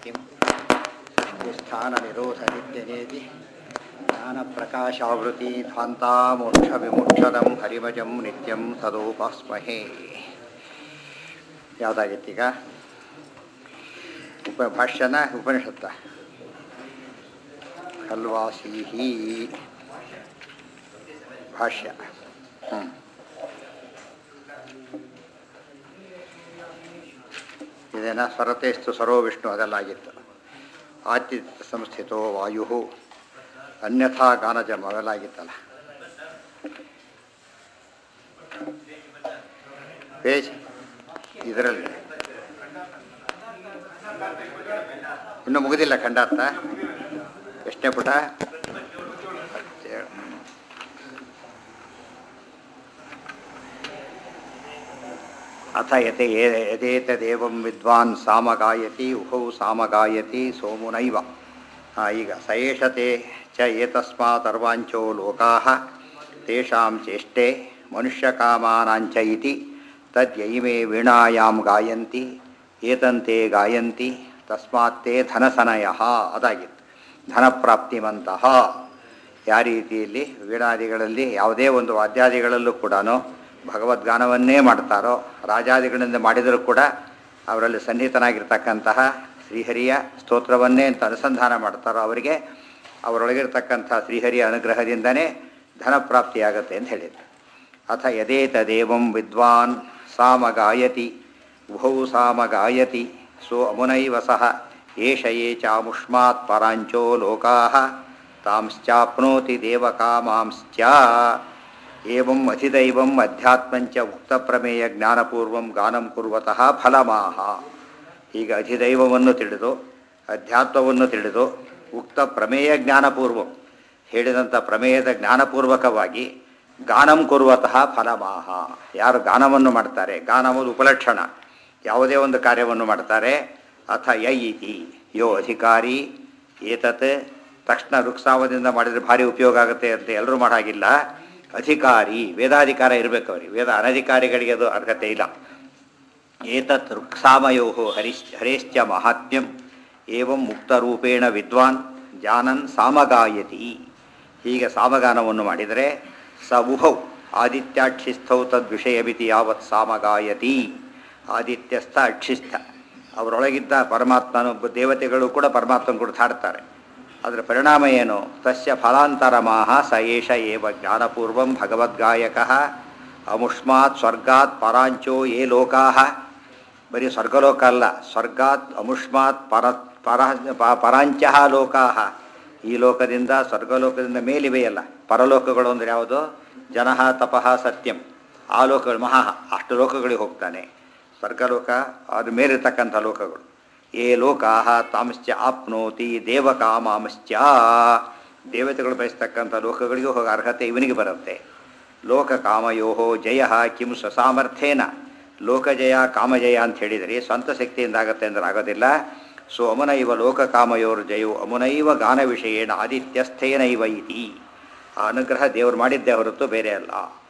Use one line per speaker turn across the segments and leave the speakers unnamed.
किं सृष्टिस्थाननिरोधनित्यनेति ज्ञानप्रकाशावृति ध्वान्तामोक्षविमोक्षदं ಹರಿಮಜಂ ನಿತ್ಯಂ ತದೋಪಾಸ್ಮಹೇ ಯಾವುದಾಗಿತ್ತೀಗ ಉಪ ಭಾಷ್ಯನ ಉಪನಿಷತ್ತ ಖಲ್ವಾಸೀಹಿ ಭಾಷ್ಯ ಹ್ಞೂ ಇದೇನ ಸ್ವರತೆಸ್ತು ಸರೋ ವಿಷ್ಣು ಅದೆಲ್ಲ ಆಗಿತ್ತು ಆತಿ ಸಂಸ್ಥಿತೋ ವಾಯು ಅನ್ಯಥಾ ಗಾನಜಂ ಅವೆಲ್ಲ ಆಗಿತ್ತಲ್ಲ ಪೇಜ್ ಇದರಲ್ಲಿ ಇನ್ನೂ ಮುಗಿದಿಲ್ಲ ಖಂಡಾರ್ಥ ಎಷ್ಟನೇ ಪುಟ ಹತ್ತೇಳು. ಅಥ ಯತೆ ಯಥೇತದೇವಂ ವಿದ್ವಾನ್ ಸಾಮಗಾಯತಿ ಉಭೌ ಸಾಮಗಾಯತಿ ಸೋಮುನೈವ ಆ, ಈಗ ಸಯೇಷತೆ ಚ ಏತಸ್ಮಾತ್ ಅರ್ವಾಂಚೋ ಲೋಕಾಃ ತೇಷಾಂ ಚೇಷ್ಟೆ ಮನುಷ್ಯಕಾಮಾನಾಂಚ ಇತಿ ತದ್ಯೈಮೇ ವೀಣಾಯಾಂ ಗಾಯಂತಿ ಏತಂತೆ ಗಾಯಂತಿ ತಸ್ಮಾತ್ತೇ ಧನಸನಯಃ ಅದಾಗಿತ್ತು ಧನಪ್ರಾಪ್ತಿಮಂತಹ ಯಾವ ರೀತಿಯಲ್ಲಿ ವೀಣಾದಿಗಳಲ್ಲಿ ಯಾವುದೇ ಒಂದು ವಾದ್ಯಾದಿಗಳಲ್ಲೂ ಕೂಡ ಭಗವದ್ಗಾನವನ್ನೇ ಮಾಡ್ತಾರೋ ರಾಜಾದಿಗಳಿಂದ ಮಾಡಿದರೂ ಕೂಡ ಅವರಲ್ಲಿ ಸನ್ನಿಹಿತನಾಗಿರ್ತಕ್ಕಂತಹ ಶ್ರೀಹರಿಯ ಸ್ತೋತ್ರವನ್ನೇ ಅಂತ ಅನುಸಂಧಾನ ಮಾಡ್ತಾರೋ ಅವರಿಗೆ ಅವರೊಳಗಿರ್ತಕ್ಕಂಥ ಶ್ರೀಹರಿಯ ಅನುಗ್ರಹದಿಂದನೇ ಧನಪ್ರಾಪ್ತಿಯಾಗತ್ತೆ ಅಂತ ಹೇಳಿದರು ಅಥ ಯದೇತದೇವಂ ವಿದ್ವಾನ್ ಸಾಮಗಾಯತಿ ಉಭೌ ಸಾಮಗಾಯತಿ ಸೋ ಅಮುನೈವ ಸಹ ಏಷ ಯೇ ಚಾಮುಷ್ಮಾತ್ ಪರಾಂಚೋ ಲೋಕಾಃ ತಾಂಶ್ಚಾಪ್ನೋತಿ ದೇವಕಾಮಾಂಶ್ಚ ಏವಂ ಅಧಿದೈವಂ ಅಧ್ಯಾತ್ಮಂಚ ಉಕ್ತಪ್ರಮೇಯ ಜ್ಞಾನಪೂರ್ವಂ ಗಾನಂ ಕುರ್ವತಃ ಫಲಮಾಹ ಈಗ ಅಧಿದೈವವನ್ನು ತಿಳಿದು ಅಧ್ಯಾತ್ಮವನ್ನು ತಿಳಿದು ಉಕ್ತ ಪ್ರಮೇಯ ಜ್ಞಾನಪೂರ್ವಂ ಹೇಳಿದಂಥ ಪ್ರಮೇಯದ ಜ್ಞಾನಪೂರ್ವಕವಾಗಿ ಗಾನಂ ಕುರುವತಃ ಫಲಮಾಹ ಯಾರು ಗಾನವನ್ನು ಮಾಡ್ತಾರೆ ಗಾನ ಒಂದು ಉಪಲಕ್ಷಣ ಯಾವುದೇ ಒಂದು ಕಾರ್ಯವನ್ನು ಮಾಡ್ತಾರೆ ಅಥ ಯ ಇತಿ ಯೋ ಅಧಿಕಾರಿ ಏತತ್ ತಕ್ಷಣ ರುಕ್ಸಾವದಿಂದ ಮಾಡಿದರೆ ಭಾರಿ ಉಪಯೋಗ ಆಗುತ್ತೆ ಅಂತ ಎಲ್ಲರೂ ಮಾಡಾಗಿಲ್ಲ ಅಧಿಕಾರಿ ವೇದಾಧಿಕಾರ ಇರಬೇಕು ಅವರಿಗೆ ವೇದ ಅನಧಿಕಾರಿಗಳಿಗೆ ಅದು ಅರ್ಹತೆ ಇಲ್ಲ ಏತತ್ ಋಕ್ಸಾಮಯೋ ಹರಿಶ್ ಹರೇಶ್ಚ ಮಹಾತ್ಮ್ಯಂ ಏವಂ ಮುಕ್ತರೂಪೇಣ ವಿದ್ವಾನ್ ಜಾನನ್ ಸಾಮಗಾಯತಿ ಹೀಗೆ ಸಾಮಗಾನವನ್ನು ಮಾಡಿದರೆ ಸ ಉಭೌ ಆದಿತ್ಯಾಕ್ಷಿಸ್ಥೌ ತದ್ವಿಷಯಮಿತಿ ಯಾವತ್ ಸಾಮಗಾಯತಿ ಆದಿತ್ಯಸ್ಥ ಅಕ್ಷಿಸ್ಥ ಅವರೊಳಗಿದ್ದ ಪರಮಾತ್ಮನು ದೇವತೆಗಳು ಕೂಡ ಪರಮಾತ್ಮನ ಕುರಿತು ಹಾಡ್ತಾರೆ ಅದರ ಪರಿಣಾಮ ಏನು ತಸ್ಯ ಫಲಾಂತರಮಾಹ ಸ ಏಷ ಏವ ಜ್ಞಾನಪೂರ್ವಂ ಭಗವದ್ಗಾಯಕ ಅಮುಷ್ಮಾತ್ ಸ್ವರ್ಗಾತ್ ಪರಾಂಚೋ ಯೇ ಲೋಕಾಹ ಬರೀ ಸ್ವರ್ಗಲೋಕ ಅಲ್ಲ ಸ್ವರ್ಗಾತ್ ಅಮುಷ್ಮಾತ್ ಪರ ಪರ ಪ- ಪರಾಂಚಃ ಲೋಕಾಹ ಈ ಲೋಕದಿಂದ ಸ್ವರ್ಗಲೋಕದಿಂದ ಮೇಲಿವೆಯಲ್ಲ ಪರಲೋಕಗಳು ಅಂದರೆ ಯಾವುದು ಜನಃ ತಪಃ ಸತ್ಯಂ ಆ ಲೋಕಗಳು ಮಹಾ ಅಷ್ಟು ಲೋಕಗಳಿಗೆ ಹೋಗ್ತಾನೆ ಸ್ವರ್ಗಲೋಕ ಅದ್ರ ಮೇಲಿರ್ತಕ್ಕಂಥ ಲೋಕಗಳು ಏ ಲೋಕಾಹ ತಾಂಶ್ಚ ಆಪ್ನೋತಿ ದೇವಕಾಮಾಂಶ್ಚ ದೇವತೆಗಳು ಬಯಸ್ತಕ್ಕಂಥ ಲೋಕಗಳಿಗೂ ಹೋಗೋ ಅರ್ಹತೆ ಇವನಿಗೆ ಬರುತ್ತೆ ಲೋಕಕಾಮಯೋ ಜಯ ಕಿಂ ಸ್ವಸಾಮರ್ಥ್ಯೇನ ಲೋಕಜಯ ಕಾಮಜಯ ಅಂತ ಹೇಳಿದರೆ ಸ್ವಂತ ಶಕ್ತಿಯಿಂದ ಆಗತ್ತೆ ಅಂದ್ರೆ ಆಗೋದಿಲ್ಲ ಸೊ ಅಮುನೈವ ಲೋಕಕಾಮಯೋರ್ ಜಯೋ ಅಮುನೈವ ಗಾನ ವಿಷಯೇಣ ಆದಿತ್ಯಸ್ಥೇನೈವ ಇತಿ ಆ ಅನುಗ್ರಹ ದೇವರು ಮಾಡಿದ್ದೇ ಹೊರತು ಬೇರೆ ಅಲ್ಲ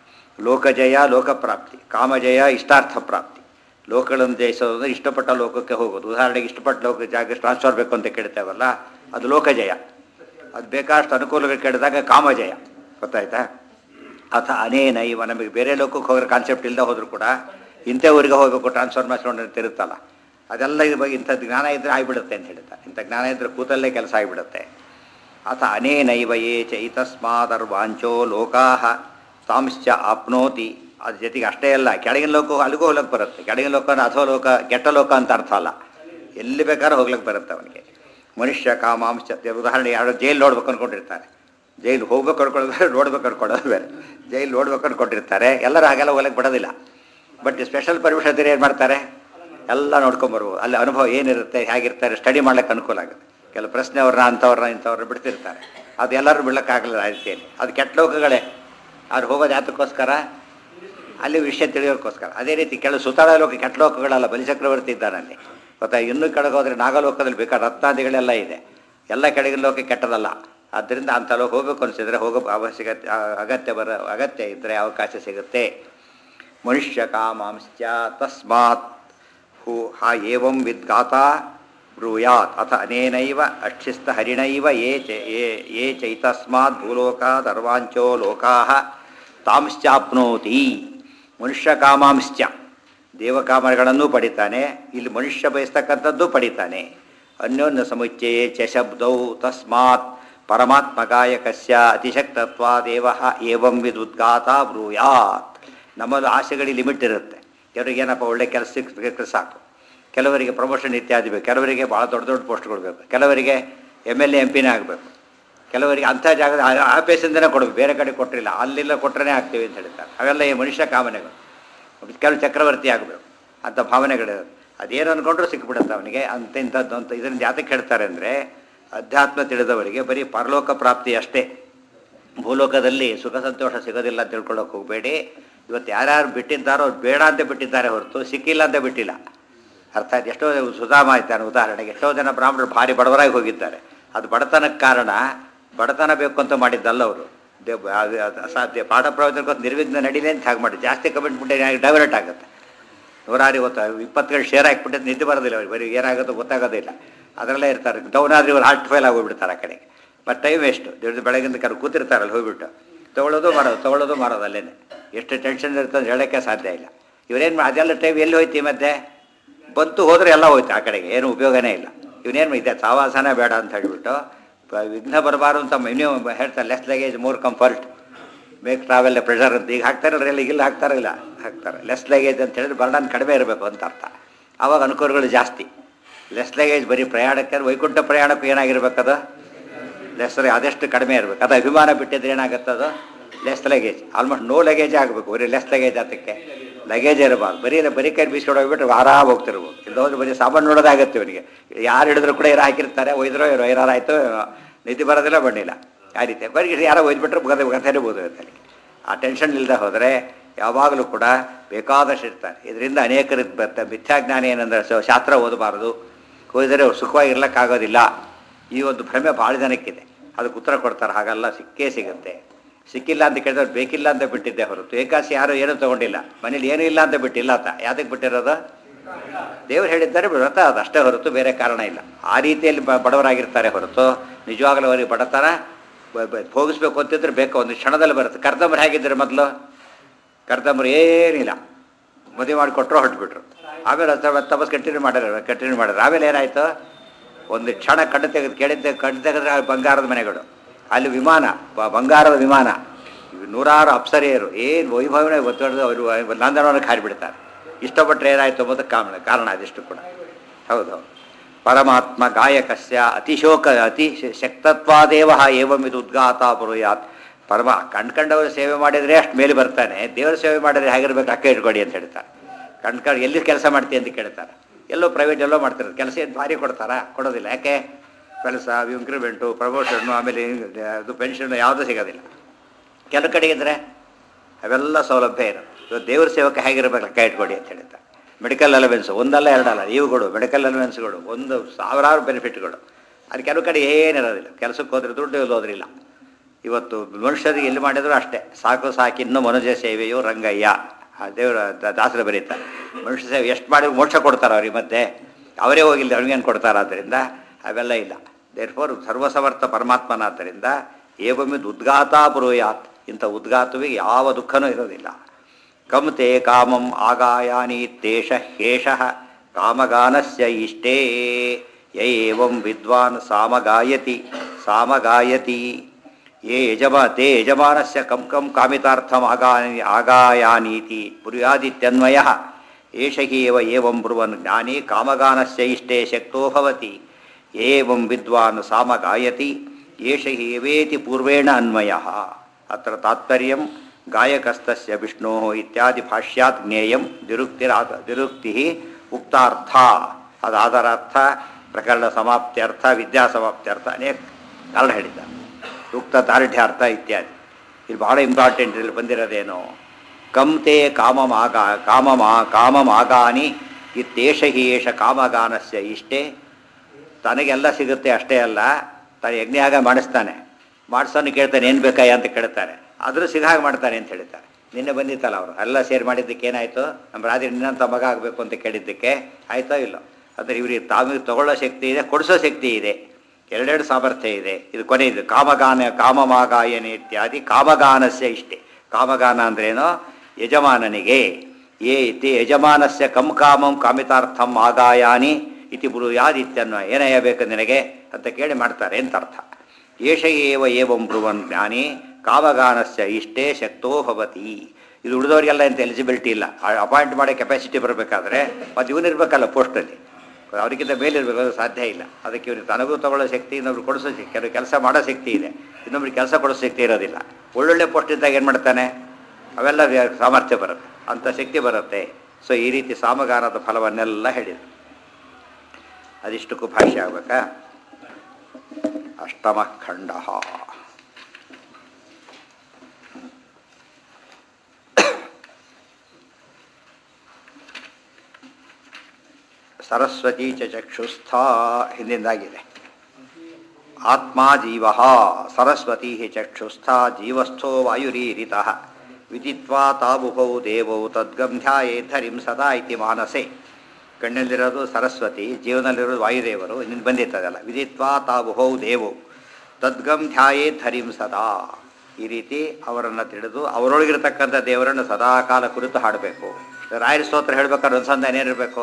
ಲೋಕಜಯ ಲೋಕಪ್ರಾಪ್ತಿ ಕಾಮಜಯ ಇಷ್ಟಾರ್ಥ ಪ್ರಾಪ್ತಿ ಲೋಕಗಳನ್ನು ಜಯಿಸೋದು ಅಂದರೆ ಇಷ್ಟಪಟ್ಟ ಲೋಕಕ್ಕೆ ಹೋಗೋದು ಉದಾಹರಣೆಗೆ ಇಷ್ಟಪಟ್ಟ ಲೋಕ ಜಾಗ ಟ್ರಾನ್ಸ್ಫರ್ ಬೇಕು ಅಂತ ಕೇಳ್ತೇವಲ್ಲ ಅದು ಲೋಕಜಯ ಅದು ಬೇಕಾಷ್ಟು ಅನುಕೂಲಗಳು ಕೇಳಿದಾಗ ಕಾಮಜಯ ಗೊತ್ತಾಯ್ತಾ ಅಥ ಅನೇನೈವ ನಮಗೆ ಬೇರೆ ಲೋಕಕ್ಕೆ ಹೋಗೋ ಕಾನ್ಸೆಪ್ಟ್ ಇಲ್ಲದೆ ಹೋದರೂ ಕೂಡ ಇಂಥ ಊರಿಗೆ ಹೋಗಬೇಕು ಟ್ರಾನ್ಸ್ಫಾರ್ಮೇಷನ್ ಅಂತ ಇರುತ್ತಲ್ಲ ಅದೆಲ್ಲ ಇದ್ರ ಬಗ್ಗೆ ಇಂಥ ಜ್ಞಾನ ಇದ್ದರೆ ಆಗಿಬಿಡುತ್ತೆ ಅಂತ ಹೇಳ್ತಾರೆ ಇಂಥ ಜ್ಞಾನ ಇದ್ದರೆ ಕೂತಲ್ಲೇ ಕೆಲಸ ಆಗಿಬಿಡುತ್ತೆ ಅಥ ಅನೇನೈವ ಯೇ ಚೈತಸ್ಮಾದರ್ವಾಂಚೋ ಲೋಕಾಹ ತಾಂಶ್ಚ ಆಪ್ನೋತಿ ಅದ್ರ ಜೊತೆಗೆ ಅಷ್ಟೇ ಅಲ್ಲ ಕೆಳಗಿನ ಲೋಕ ಅಲ್ಲಿಗೂ ಹೋಗ್ಲಿಕ್ಕೆ ಬರುತ್ತೆ ಕೆಳಗಿನ ಲೋಕ ಅಂದ್ರೆ ಅಧೋ ಲೋಕ ಕೆಟ್ಟ ಲೋಕ ಅಂತ ಅರ್ಥ ಅಲ್ಲ ಎಲ್ಲಿ ಬೇಕಾದ್ರೂ ಹೋಗ್ಲಿಕ್ಕೆ ಬರುತ್ತೆ ಅವನಿಗೆ ಮನುಷ್ಯ ಕಾಮಾಂಶ ಉದಾಹರಣೆ ಯಾರು ಜೈಲು ನೋಡ್ಬೇಕು ಅಂದ್ಕೊಂಡಿರ್ತಾರೆ ಜೈಲು ಹೋಗ್ಬೇಕು ಅನ್ಕೊಳ್ಳೋದು ಬೇರೆ ನೋಡ್ಬೇಕು ಅನ್ಕೊಳ್ಳೋದು ಬೇರೆ ಜೈಲು ನೋಡ್ಬೇಕು ಅನ್ಕೊಂಡಿರ್ತಾರೆ ಎಲ್ಲರೂ ಹಾಗೆಲ್ಲ ಹೋಗ್ಲಿಕ್ಕೆ ಬಿಡೋದಿಲ್ಲ ಬಟ್ ಸ್ಪೆಷಲ್ ಪರ್ಮಿಷನ್ ಇದ್ರೆ ಏನು ಮಾಡ್ತಾರೆ ಎಲ್ಲ ನೋಡ್ಕೊಂಬರ್ಬೋದು ಅಲ್ಲಿ ಅನುಭವ ಏನಿರುತ್ತೆ ಹೇಗಿರ್ತಾರೆ ಸ್ಟಡಿ ಮಾಡ್ಲಿಕ್ಕೆ ಅನುಕೂಲ ಆಗುತ್ತೆ ಕೆಲವು ಪ್ರಶ್ನೆ ಅವ್ರನ್ನ ಅಂಥವ್ರನ್ನ ಇಂಥವ್ರನ್ನ ಬಿಡ್ತಿರ್ತಾರೆ ಅದು ಎಲ್ಲರೂ ಬಿಡ್ಲಿಕ್ಕಾಗಲ್ಲ ಆ ರೀತಿಯಲ್ಲಿ ಅದು ಕೆಟ್ಟ ಲೋಕಗಳೇ ಅವ್ರು ಹೋಗೋದು ಯಾತಕ್ಕೋಸ್ಕರ ಅಲ್ಲಿ ವಿಷಯ ತಿಳಿಯೋಕ್ಕೋಸ್ಕರ ಅದೇ ರೀತಿ ಕೆಲವು ಸುತ್ತಾಳ ಲೋಕ ಕೆಟ್ಟ ಲೋಕಗಳಲ್ಲ ಬಲಿಚಕ್ರವರ್ತಿ ಇದ್ದಾನಲ್ಲಿ ಗೊತ್ತಾ ಇನ್ನೂ ಕೆಳಗೆ ಹೋದರೆ ನಾಗಲೋಕದಲ್ಲಿ ಬೇಕಾದ ರತ್ನಾದಿಗಳೆಲ್ಲ ಇದೆ ಎಲ್ಲ ಕೆಳಗಿನ ಲೋಕ ಕೆಟ್ಟದಲ್ಲ ಆದ್ದರಿಂದ ಅಂಥ ಲೋಕ ಹೋಗಬೇಕು ಅನಿಸಿದ್ರೆ ಹೋಗೋ ಅವಶ್ಯಕತೆ ಅಗತ್ಯ ಬರ ಅಗತ್ಯ ಇದ್ದರೆ ಅವಕಾಶ ಸಿಗುತ್ತೆ ಮನುಷ್ಯ ಕಾಮಾಂಶ್ಚ ತಸ್ಮಾತ್ ಹೂ ಹಾ ಏವಂ ವಿದ್ಗಾತ ಬ್ರೂಯಾತ್ ಅಥ ಅನೇನೈವ ಅಕ್ಷಿಸ್ತ ಹರಿಣೈವ ಯೇ ಚ ಯೇ ಯೇ ಚೈತಸ್ಮಾತ್ ಭೂಲೋಕಾತ್ ಅರ್ವಾಂಚೋ ಲೋಕಾಃ ತಾಂಶ್ಚಾಪ್ನೋತಿ ಮನುಷ್ಯ ಕಾಮಾಂಶ್ಚ ದೇವಕಾಮಗಳನ್ನು ಪಡಿತಾನೆ ಇಲ್ಲಿ ಮನುಷ್ಯ ಬಯಸ್ತಕ್ಕಂಥದ್ದು ಪಡಿತಾನೆ ಅನ್ಯೋನ್ಯ ಸಮುಚ್ಚಯೇ ಚ ಶಬ್ದೌ ತಸ್ಮಾತ್ ಪರಮಾತ್ಮಗಾಯಕಸ್ಯ ಅತಿಶಕ್ತತ್ವ ದೇವ ಏವಂ ವಿದುದ್ಗಾತ ಬ್ರೂಯಾತ್ ನಮ್ಮದು ಆಸೆಗಳಿಗೆ ಲಿಮಿಟ್ ಇರುತ್ತೆ ಕೆಲವರಿಗೆ ಏನಪ್ಪ ಒಳ್ಳೆ ಕೆಲಸ ಸಿಕ್ಕಿದ್ರೆ ಸಾಕು ಕೆಲವರಿಗೆ ಪ್ರಮೋಷನ್ ಇತ್ಯಾದಿ ಬೇಕು ಕೆಲವರಿಗೆ ಭಾಳ ದೊಡ್ಡ ದೊಡ್ಡ ಪೋಸ್ಟ್ಗಳು ಬೇಕು ಕೆಲವರಿಗೆ ಎಮ್ ಎಲ್ ಎ ಎಂ ಪಿನೇ ಆಗಬೇಕು ಕೆಲವರಿಗೆ ಅಂಥ ಜಾಗದ ಆ- ಆಫೀಸಿಂದನೇ ಕೊಡಬೇಕು ಬೇರೆ ಕಡೆ ಕೊಟ್ಟರಿಲ್ಲ ಅಲ್ಲೆಲ್ಲ ಕೊಟ್ಟರೆ ಆಗ್ತೀವಿ ಅಂತ ಹೇಳ್ತಾರೆ ಅವೆಲ್ಲ ಈ ಮನುಷ್ಯ ಕಾಮನೆಗಳು ಕೆಲವು ಚಕ್ರವರ್ತಿ ಆಗಬೇಕು ಅಂಥ ಭಾವನೆಗಳು ಅದೇನು ಅಂದ್ಕೊಂಡ್ರೂ ಸಿಕ್ಬಿಡುತ್ತೆ ಅವನಿಗೆ ಅಂತ ಇಂಥದ್ದು ಅಂತ ಇದರಿಂದ ಯಾತಕ್ಕೆ ಹೇಳ್ತಾರೆ ಅಂದರೆ ಅಧ್ಯಾತ್ಮ ತಿಳಿದವರಿಗೆ ಬರೀ ಪರಲೋಕ ಪ್ರಾಪ್ತಿ ಅಷ್ಟೇ ಭೂಲೋಕದಲ್ಲಿ ಸುಖ ಸಂತೋಷ ಸಿಗೋದಿಲ್ಲ ಅಂತ ತಿಳ್ಕೊಳ್ಳೋಕೆ ಹೋಗಬೇಡಿ ಇವತ್ತು ಯಾರ್ಯಾರು ಬಿಟ್ಟಿದ್ದಾರೋ ಅವ್ರು ಬೇಡ ಅಂತ ಬಿಟ್ಟಿದ್ದಾರೆ ಹೊರತು ಸಿಕ್ಕಿಲ್ಲ ಅಂತ ಬಿಟ್ಟಿಲ್ಲ ಅರ್ಥ ಆಯ್ತು ಎಷ್ಟೋ ಸುಧಾಮ ಇದ್ದಾನೆ ಉದಾಹರಣೆಗೆ ಎಷ್ಟೋ ಜನ ಬ್ರಾಹ್ಮಣರು ಭಾರಿ ಬಡವರಾಗಿ ಹೋಗಿದ್ದಾರೆ ಅದು ಬಡತನಕ್ಕೆ ಕಾರಣ ಬಡತನ ಬೇಕು ಅಂತ ಮಾಡಿದ್ದಲ್ಲ ಅವರು ದೇ- ಅದು- ಅದು ಅಸಾಧ್ಯ ಪಾಠ ಪ್ರವಚನಕ್ಕೊಂದು ನಿರ್ವಿಘ್ನ ನಡೀಲಿ ಅಂತ ಹಾಗೆ ಮಾಡಿ ಜಾಸ್ತಿ ಕಮಿಟ್ಮೆಂಟ್ ಡೈವರ್ಟ್ ಆಗುತ್ತೆ ನೂರಾರು ಇವತ್ತು ಇಪ್ಪತ್ತುಗಳು ಶೇರ್ ಹಾಕ್ಬಿಟ್ಟಿದ್ದು ನಿದ್ದೆ ಬರೋದಿಲ್ಲ ಅವ್ರಿಗೆ ಬರೀ ಏನಾಗುತ್ತೋ ಗೊತ್ತಾಗೋದೇ ಇಲ್ಲ ಅದರಲ್ಲೇ ಇರ್ತಾರೆ ಡೌನ್ ಆದರೆ ಇವ್ರು ಹಾರ್ಟ್ ಫೇಲ್ ಆಗೋಗ್ಬಿಡ್ತಾರೆ ಆ ಕಡೆಗೆ ಮತ್ತು ಟೈಮ್ ವೇಸ್ಟು ದಿವಸ ಬೆಳಗಿಂದ ಕರು ಕೂತಿರ್ತಾರಲ್ಲ ಹೋಗ್ಬಿಟ್ಟು ತೊಗೊಳ್ಳೋದು ಮಾರೋದು ತೊಗೊಳ್ಳೋದು ಮಾರೋದು ಅಲ್ಲೇನೆ ಎಷ್ಟು ಟೆನ್ಷನ್ ಇರ್ತದೆ ಹೇಳೋಕ್ಕೆ ಸಾಧ್ಯ ಇಲ್ಲ ಇವರೇನು ಅದೆಲ್ಲ ಟೈಮ್ ಎಲ್ಲಿ ಹೋಯ್ತು ಈ ಮಧ್ಯೆ ಬಂತು ಹೋದ್ರೆ ಎಲ್ಲ ಹೋಯ್ತು ಆ ಕಡೆಗೆ ಏನು ಉಪಯೋಗನೇ ಇಲ್ಲ ಇವನೇನು ಇದೆ ಸಾವಾಸನ ಬೇಡ ಅಂತ ಹೇಳಿಬಿಟ್ಟು ಪ- ವಿಘ್ನ ಬರಬಾರ್ದು ಅಂತ ಮಿನಿಮಮ್ ಹೇಳ್ತಾರೆ less luggage more comfort make travel pressure ಅಂತ ಈಗ ಹಾಕ್ತಾರಲ್ಲ ಇಲ್ಲಿ ಇಲ್ಲ ಹಾಕ್ತಾರಿಲ್ಲ ಹಾಕ್ತಾರೆ ಲೆಸ್ ಲಗೇಜ್ ಅಂತ ಹೇಳಿದ್ರೆ ಬರ್ಡನ್ ಕಡಿಮೆ ಇರಬೇಕು ಅಂತ ಅರ್ಥ ಆವಾಗ ಅನುಕೂಲಗಳು ಜಾಸ್ತಿ ಲೆಸ್ ಲಗೇಜ್ ಬರೀ ಪ್ರಯಾಣಕ್ಕೆ ವೈಕುಂಠ ಪ್ರಯಾಣಕ್ಕೂ ಏನಾಗಿರ್ಬೇಕದು ಲೆಸ್ ಅದೆಷ್ಟು ಕಡಿಮೆ ಇರಬೇಕು ಅದು ಅಭಿಮಾನ ಬಿಟ್ಟಿದ್ರೆ ಏನಾಗುತ್ತದು less luggage almost no luggage ಆಗಬೇಕು ಬರೀ ಲೆಸ್ ಲಗೇಜ್ ಅದಕ್ಕೆ ಲಗೇಜ್ ಇರಬಾರ್ದು ಬರೀ ಬರೀ ಕೈ ಬೀಸ್ಕೊಂಡು ಹೋಗ್ಬಿಟ್ರೆ ಆರಾಮ ಹೋಗ್ತಿರ್ಬೋದು ಇಲ್ಲ ಹೋದ್ರೆ ಬರೀ ಸಾಮಾನು ನೋಡೋದಾಗತ್ತೆ ಇವನಿಗೆ ಯಾರು ಹಿಡಿದ್ರು ಕೂಡ ಏನಾರು ಹಾಕಿರ್ತಾರೆ ಒಯ್ದ್ರೋ ಇರೋ ಏನಾರಾಯ್ತು ನಿದ್ದೆ ಬರೋದಿಲ್ಲ ಬಣ್ಣಿಲ್ಲ ಆ ರೀತಿ ಬರೀ ಯಾರೋ ಒಯ್ದ್ಬಿಟ್ರೆ ಗದೆ ಗತೆನೇ ಬೋದಿರುತ್ತೆ ಅಲ್ಲಿ ಆ ಟೆನ್ಷನ್ ಇಲ್ಲದೆ ಹೋದರೆ ಯಾವಾಗಲೂ ಕೂಡ ಬೇಕಾದಷ್ಟು ಇರ್ತಾರೆ ಇದರಿಂದ ಅನೇಕರು ಬರ್ತಾರೆ ಮಿಥ್ಯಾಜ್ಞಾನ ಏನಂದ್ರೆ ಸ- ಶಾಸ್ತ್ರ ಓದಬಾರದು ಓದಿದರೆ ಅವ್ರು ಸುಖವಾಗಿರ್ಲಿಕ್ಕಾಗೋದಿಲ್ಲ ಈ ಒಂದು ಭ್ರಮೆ ಭಾಳ ಜನಕ್ಕಿದೆ ಅದಕ್ಕೆ ಉತ್ತರ ಕೊಡ್ತಾರೆ ಹಾಗಲ್ಲ ಸಿಕ್ಕೇ ಸಿಗುತ್ತೆ ಸಿಕ್ಕಿಲ್ಲ ಅಂತ ಕೇಳಿದ್ರೆ ಬೇಕಿಲ್ಲ ಅಂತ ಬಿಟ್ಟಿದ್ದೆ ಹೊರತು ಏಕಾಸಿ ಯಾರು ಏನೂ ತಗೊಂಡಿಲ್ಲ ಮನೇಲಿ ಏನೂ ಇಲ್ಲ ಅಂತ ಬಿಟ್ಟಿಲ್ಲ ಅಂತ ಯಾತಕ್ಕೆ ಬಿಟ್ಟಿರೋದು ದೇವ್ರು ಹೇಳಿದ್ದಾರೆ ವ್ರತ ಅದು ಅಷ್ಟೇ ಹೊರತು ಬೇರೆ ಕಾರಣ ಇಲ್ಲ ಆ ರೀತಿಯಲ್ಲಿ ಬ- ಬಡವರಾಗಿರ್ತಾರೆ ಹೊರತು ನಿಜವಾಗಲೂ ಅವರಿಗೆ ಬಡತನ ಬ- ಬ- ಭೋಗಿಸ್ಬೇಕು ಅಂತಿದ್ರೆ ಬೇಕು ಒಂದು ಕ್ಷಣದಲ್ಲಿ ಬರುತ್ತೆ ಕರ್ದಮ್ರು ಹೇಗಿದ್ದಾರೆ ಮೊದಲು ಕರ್ದಮ್ರು ಏನಿಲ್ಲ ಮದುವೆ ಮಾಡಿ ಕೊಟ್ಟರು ಹೊರಟ್ಬಿಟ್ರು ಆಮೇಲೆ ಅದು ತಪಸ್ ಕಂಟಿನ್ಯೂ ಮಾಡಿದ್ರು ಕಂಟಿನ್ಯೂ ಮಾಡಿದ್ರು ಆಮೇಲೆ ಏನಾಯಿತು ಒಂದು ಕ್ಷಣ ಕಣ್ಣು ತೆಗೆದು ಕೇಳಿದ್ದೆ ಕಣ್ಣು ತೆಗೆದ್ರೆ ಅಲ್ಲಿ ಬಂಗಾರದ ಮನೆಗಳು ಅಲ್ಲಿ ವಿಮಾನ ಬ- ಬಂಗಾರದ ವಿಮಾನ ಇವು ನೂರಾರು ಅಪ್ಸರೆಯರು ಏನು ವೈಭವನೇ ಒತ್ತಡದ ಅವರು ನಂದನವನಕ್ಕೆ ಹಾರಿಬಿಡ್ತಾರೆ ಇಷ್ಟಪಟ್ಟರೆ ಏನಾಯಿತು ಎಂಬುದು ಕಾರಣ ಕಾರಣ ಅದಿಷ್ಟು ಕೂಡ ಹೌದು ಪರಮಾತ್ಮ ಗಾಯಕಸ್ಯ ಅತಿಶೋಕ ಅತಿ ಶ- ಶಕ್ತತ್ವಾದೇವ ಏವಂ ಇದು ಉದ್ಗಾತ ಬರುಯಾತ್ ಪರಮ ಕಣ್ಕಂಡವರು ಸೇವೆ ಮಾಡಿದರೆ ಅಷ್ಟು ಮೇಲೆ ಬರ್ತಾನೆ ದೇವರ ಸೇವೆ ಮಾಡಿದ್ರೆ ಹೇಗಿರ್ಬೇಕು ಅಕ್ಕ ಇಟ್ಕೊಡಿ ಅಂತ ಹೇಳ್ತಾರೆ ಕಣ್ಕಂಡು ಎಲ್ಲಿ ಕೆಲಸ ಮಾಡ್ತೀಯ ಅಂತ ಕೇಳ್ತಾರೆ ಎಲ್ಲೋ ಪ್ರೈವೇಟ್ ಎಲ್ಲೋ ಮಾಡ್ತಾರೆ ಕೆಲಸ ಏನು ಭಾರಿ ಕೊಡ್ತಾರಾ ಕೊಡೋದಿಲ್ಲ ಯಾಕೆ ಕೆಲಸ ಇಂಕ್ರಿಮೆಂಟು ಪ್ರಮೋಷನ್ನು ಆಮೇಲೆ ಅದು ಪೆನ್ಷನ್ನು ಯಾವುದೂ ಸಿಗೋದಿಲ್ಲ ಕೆಲವು ಕಡೆ ಇದ್ದರೆ ಅವೆಲ್ಲ ಸೌಲಭ್ಯ ಇರುತ್ತೆ ಇವತ್ತು ದೇವ್ರ ಸೇವಕ ಹೇಗಿರ್ಬೇಕು ಲೆಕ್ಕ ಇಟ್ಕೊಡಿ ಅಂತ ಹೇಳ್ತಾರೆ ಮೆಡಿಕಲ್ ಅಲವೆನ್ಸ್ ಒಂದಲ್ಲ ಎರಡಲ್ಲ ಇವುಗಳು ಮೆಡಿಕಲ್ ಅಲವೆನ್ಸ್ಗಳು ಒಂದು ಸಾವಿರಾರು ಬೆನಿಫಿಟ್ಗಳು ಅದು ಕೆಲವು ಕಡೆ ಏನಿರೋದಿಲ್ಲ ಕೆಲಸಕ್ಕೆ ಹೋದ್ರೆ ದುಡ್ಡು ಹೋದ್ರಿಲ್ಲ ಇವತ್ತು ಮನುಷ್ಯರಿಗೆ ಎಲ್ಲಿ ಮಾಡಿದ್ರು ಅಷ್ಟೇ ಸಾಕು ಸಾಕಿನ್ನು ಮನುಜ ಸೇವೆಯು ರಂಗಯ್ಯ ಆ ದೇವರ ದ- ದಾಸರು ಬರೀತಾರೆ ಮನುಷ್ಯ ಸೇವೆ ಎಷ್ಟು ಮಾಡಿ ಮೋಕ್ಷ ಕೊಡ್ತಾರೆ ಅವ್ರಿಗೆ ಮತ್ತೆ ಅವರೇ ಹೋಗಿಲ್ಲ ಅವ್ರಿಗೇನು ಕೊಡ್ತಾರೆ ಆದ್ದರಿಂದ ಅವೆಲ್ಲ ಇಲ್ಲ ದೇರ್ಫೋರ್ ಸರ್ವಸಮರ್ಥ ಪರಮಾತ್ಮನಾದ್ದರಿಂದ ಏವಮಿದ್ ಉದ್ಗಾತ ಪುರೋಯಾತ್ ಇಂಥ ಉದ್ಗಾತುವಿಗೆ ಯಾವ ದುಃಖನೂ ಇರೋದಿಲ್ಲ ಕಮ್ತೆ ಕಾಮಂ ಆಗಾಯಾನಿ ತೇಷ ಹೇಷ ಕಾಮಗಾನಸ್ಯ ಇಷ್ಟೇ ಯ ಏವಂ ವಿದ್ವಾನ್ ಸಾಮಗಾಯತಿ ಸಾಮಗಾಯತಿ ಯೇ ಯಜಮ ತೇ ಯಜಮಾನಸ್ಯ ಕಂ ಕಂ ಕಾಮಿತಾರ್ಥಂ ಆಗಾನಿ ಆಗಾಯಾನೀತಿ ಪುರ್ಯಾದಿತ್ಯನ್ವಯ ಏಷ ಹಿ ಏವ ಏವಂ ಬ್ರುವನ್ ಜ್ಞಾನಿ ಕಾಮಗಾನಸ್ಯ ಇಷ್ಟೇ ಶಕ್ತೋ ಭವತಿ ಏವಂ ವಿದ್ವಾನ್ ಸಾಮಗಾಯತಿ ಏಷ ಹಿ ಏವೇತಿ ಪೂರ್ವೇಣ ಅನ್ವಯ ಅತ್ರ ತಾತ್ಪರ್ಯಂ ಗಾಯಕಸ್ತಸ್ಯ ವಿಷ್ಣೋ ಇತ್ಯಾದಿ ಭಾಷ್ಯಾತ್ ಜ್ಞೇಯಂ ದಿರುಕ್ತಿರಾದ ದಿರುಕ್ತಿ ಉಕ್ತಾರ್ಥ ಅದು ಆಧಾರಾರ್ಥ ಪ್ರಕರಣ ಸಮಾಪ್ತ್ಯರ್ಥ ವಿದ್ಯಾ ಸಮಾಪ್ತ್ಯರ್ಥ ಅನೇಕ ಕಾರಣ ಹೇಳಿದ್ದಾರೆ ಉಕ್ತ ದಾರ್ಢ್ಯಾರ್ಥ ಇತ್ಯಾದಿ ಇದು ಬಹಳ ಇಂಪಾರ್ಟೆಂಟ್ ಇಲ್ಲಿ ಬಂದಿರೋದೇನು ಕಂತೆ ಕಾಮಮಾಗ ಕಾಮಮಾ ಕಾಮಮಾಗಾನಿ ಇತ್ತೇಷ ಹಿ ಏಷ ಕಾಮಗಾನಸ್ಯ ಇಷ್ಟೇ ತನಗೆಲ್ಲ ಸಿಗುತ್ತೆ ಅಷ್ಟೇ ಅಲ್ಲ ತಾನು ಯಜ್ಞಯಾಗ ಮಾಡಿಸ್ತಾನೆ ಮಾಡಿಸೋನು ಕೇಳ್ತಾನೆ ಏನು ಬೇಕಾಯ ಅಂತ ಕೇಳ್ತಾರೆ ಆದರೂ ಸಿಗಾಗ ಮಾಡ್ತಾನೆ ಅಂತ ಹೇಳ್ತಾರೆ ನಿನ್ನೆ ಬಂದಿತ್ತಲ್ಲ ಅವರು ಎಲ್ಲ ಸೇರಿ ಮಾಡಿದ್ದಕ್ಕೆ ಏನಾಯಿತು ನಮ್ಮ ರಾಜ ನಿನ್ನಂಥ ಮಗ ಆಗಬೇಕು ಅಂತ ಕೇಳಿದ್ದಕ್ಕೆ ಆಯ್ತೋ ಇಲ್ಲೋ ಅಂದರೆ ಇವರಿಗೆ ತಾವಿಗೆ ತಗೊಳ್ಳೋ ಶಕ್ತಿ ಇದೆ ಕೊಡಿಸೋ ಶಕ್ತಿ ಇದೆ ಎರಡೆರಡು ಸಾಮರ್ಥ್ಯ ಇದೆ ಇದು ಕೊನೆಯದು ಕಾಮಗಾನ ಕಾಮಮಾಗಾಯನೆ ಇತ್ಯಾದಿ ಕಾಮಗಾನಸ್ಯ ಇಷ್ಟೇ ಕಾಮಗಾನ ಅಂದ್ರೇನು ಯಜಮಾನನಿಗೆ ಏ ಇತಿ ಯಜಮಾನಸ್ಯ ಕಂ ಕಾಮಂ ಕಾಮಿತಾರ್ಥಂ ಆಗಾಯಾನಿ ಇತಿ ಬ್ರೂಯಾದ್ ಇತ್ಯನ್ವ ಏನಯ್ಯ ಬೇಕು ನಿನಗೆ ಅಂತ ಕೇಳಿ ಮಾಡ್ತಾರೆ ಅಂತ ಅರ್ಥ ಏಷ ಏವ ಏವಂ ಬ್ರುವನ್ ಜ್ಞಾನಿ ಕಾಮಗಾನಸ್ಯ ಇಷ್ಟೇ ಶಕ್ತೋ ಭವತಿ ಇದು ಉಳಿದವರಿಗೆಲ್ಲ ಎಂತ ಎಲಿಜಿಬಿಲಿಟಿ ಇಲ್ಲ ಅಪಾಯಿಂಟ್ ಮಾಡೋ ಕೆಪಾಸಿಟಿ ಬರಬೇಕಾದ್ರೆ ಮತ್ತು ಇವನಿರ್ಬೇಕಲ್ಲ ಪೋಸ್ಟಲ್ಲಿ ಅವರಿಗಿಂತ ಮೇಲೆ ಇರಬೇಕು ಅದು ಸಾಧ್ಯ ಇಲ್ಲ ಅದಕ್ಕೆ ಇವ್ರಿಗೆ ತನಗೂ ತಗೊಳ್ಳೋ ಶಕ್ತಿ ಇನ್ನೊಬ್ರು ಕೊಡಿಸೋ ಶಕ್ತಿ ಕೆಲವು ಕೆಲಸ ಮಾಡೋ ಶಕ್ತಿ ಇದೆ ಇನ್ನೊಬ್ರಿಗೆ ಕೆಲಸ ಕೊಡೋ ಶಕ್ತಿ ಇರೋದಿಲ್ಲ ಒಳ್ಳೊಳ್ಳೆ ಪೋಸ್ಟ್ ಇದ್ದಾಗ ಏನು ಮಾಡ್ತಾನೆ ಅವೆಲ್ಲ ವ್ಯ- ಸಾಮರ್ಥ್ಯ ಬರುತ್ತೆ ಅಂಥ ಶಕ್ತಿ ಬರುತ್ತೆ ಸೊ ಈ ರೀತಿ ಸಾಮಗಾನದ ಫಲವನ್ನೆಲ್ಲ ಹೇಳಿದೆ ಅದಿಷ್ಟಕ್ಕೂ ಭಾಷೆ ಆಗ್ಬೇಕಾ ಅಷ್ಟಮ ಖಂಡ ಸರಸ್ವತಿ ಚ ಚಕ್ಷುಸ್ಥ ಹಿಂದಿಂದಾಗಿದೆ ಆತ್ಮ ಜೀವ ಸರಸ್ವತಿ ಚಕ್ಷುಸ್ಥ ಜೀವಸ್ಥೋ ವಾಯುರೀರಿತ ವಿದಿತ್ವಾ ತಾಬುಭೌ ದೇವೌ ತದ್ಗಂಧ್ಯಾಯೇಧರಿಂ ಸದಾ ಇತಿ ಮಾನಸೆ ಕಣ್ಣಲ್ಲಿರೋದು ಸರಸ್ವತಿ ಜೀವನದಲ್ಲಿರೋದು ವಾಯುದೇವರು ಇನ್ನು ಬಂದಿರ್ತದಲ್ಲ ವಿದಿತ್ವಾ ತಾಬುಭೌ ದೇವೌ ತದ್ಗಂಧ್ಯಾಯೇಧರಿಂ ಸದಾ ಈ ರೀತಿ ಅವರನ್ನು ತಿಳಿದು ಅವರೊಳಗಿರತಕ್ಕಂಥ ದೇವರನ್ನು ಸದಾಕಾಲ ಕುರಿತು ಹಾಡಬೇಕು ರಾಯರ ಸ್ತೋತ್ರ ಹೇಳ್ಬೇಕಾದ್ರೆ ಅನುಸಂಧಾನ ಏನಿರಬೇಕು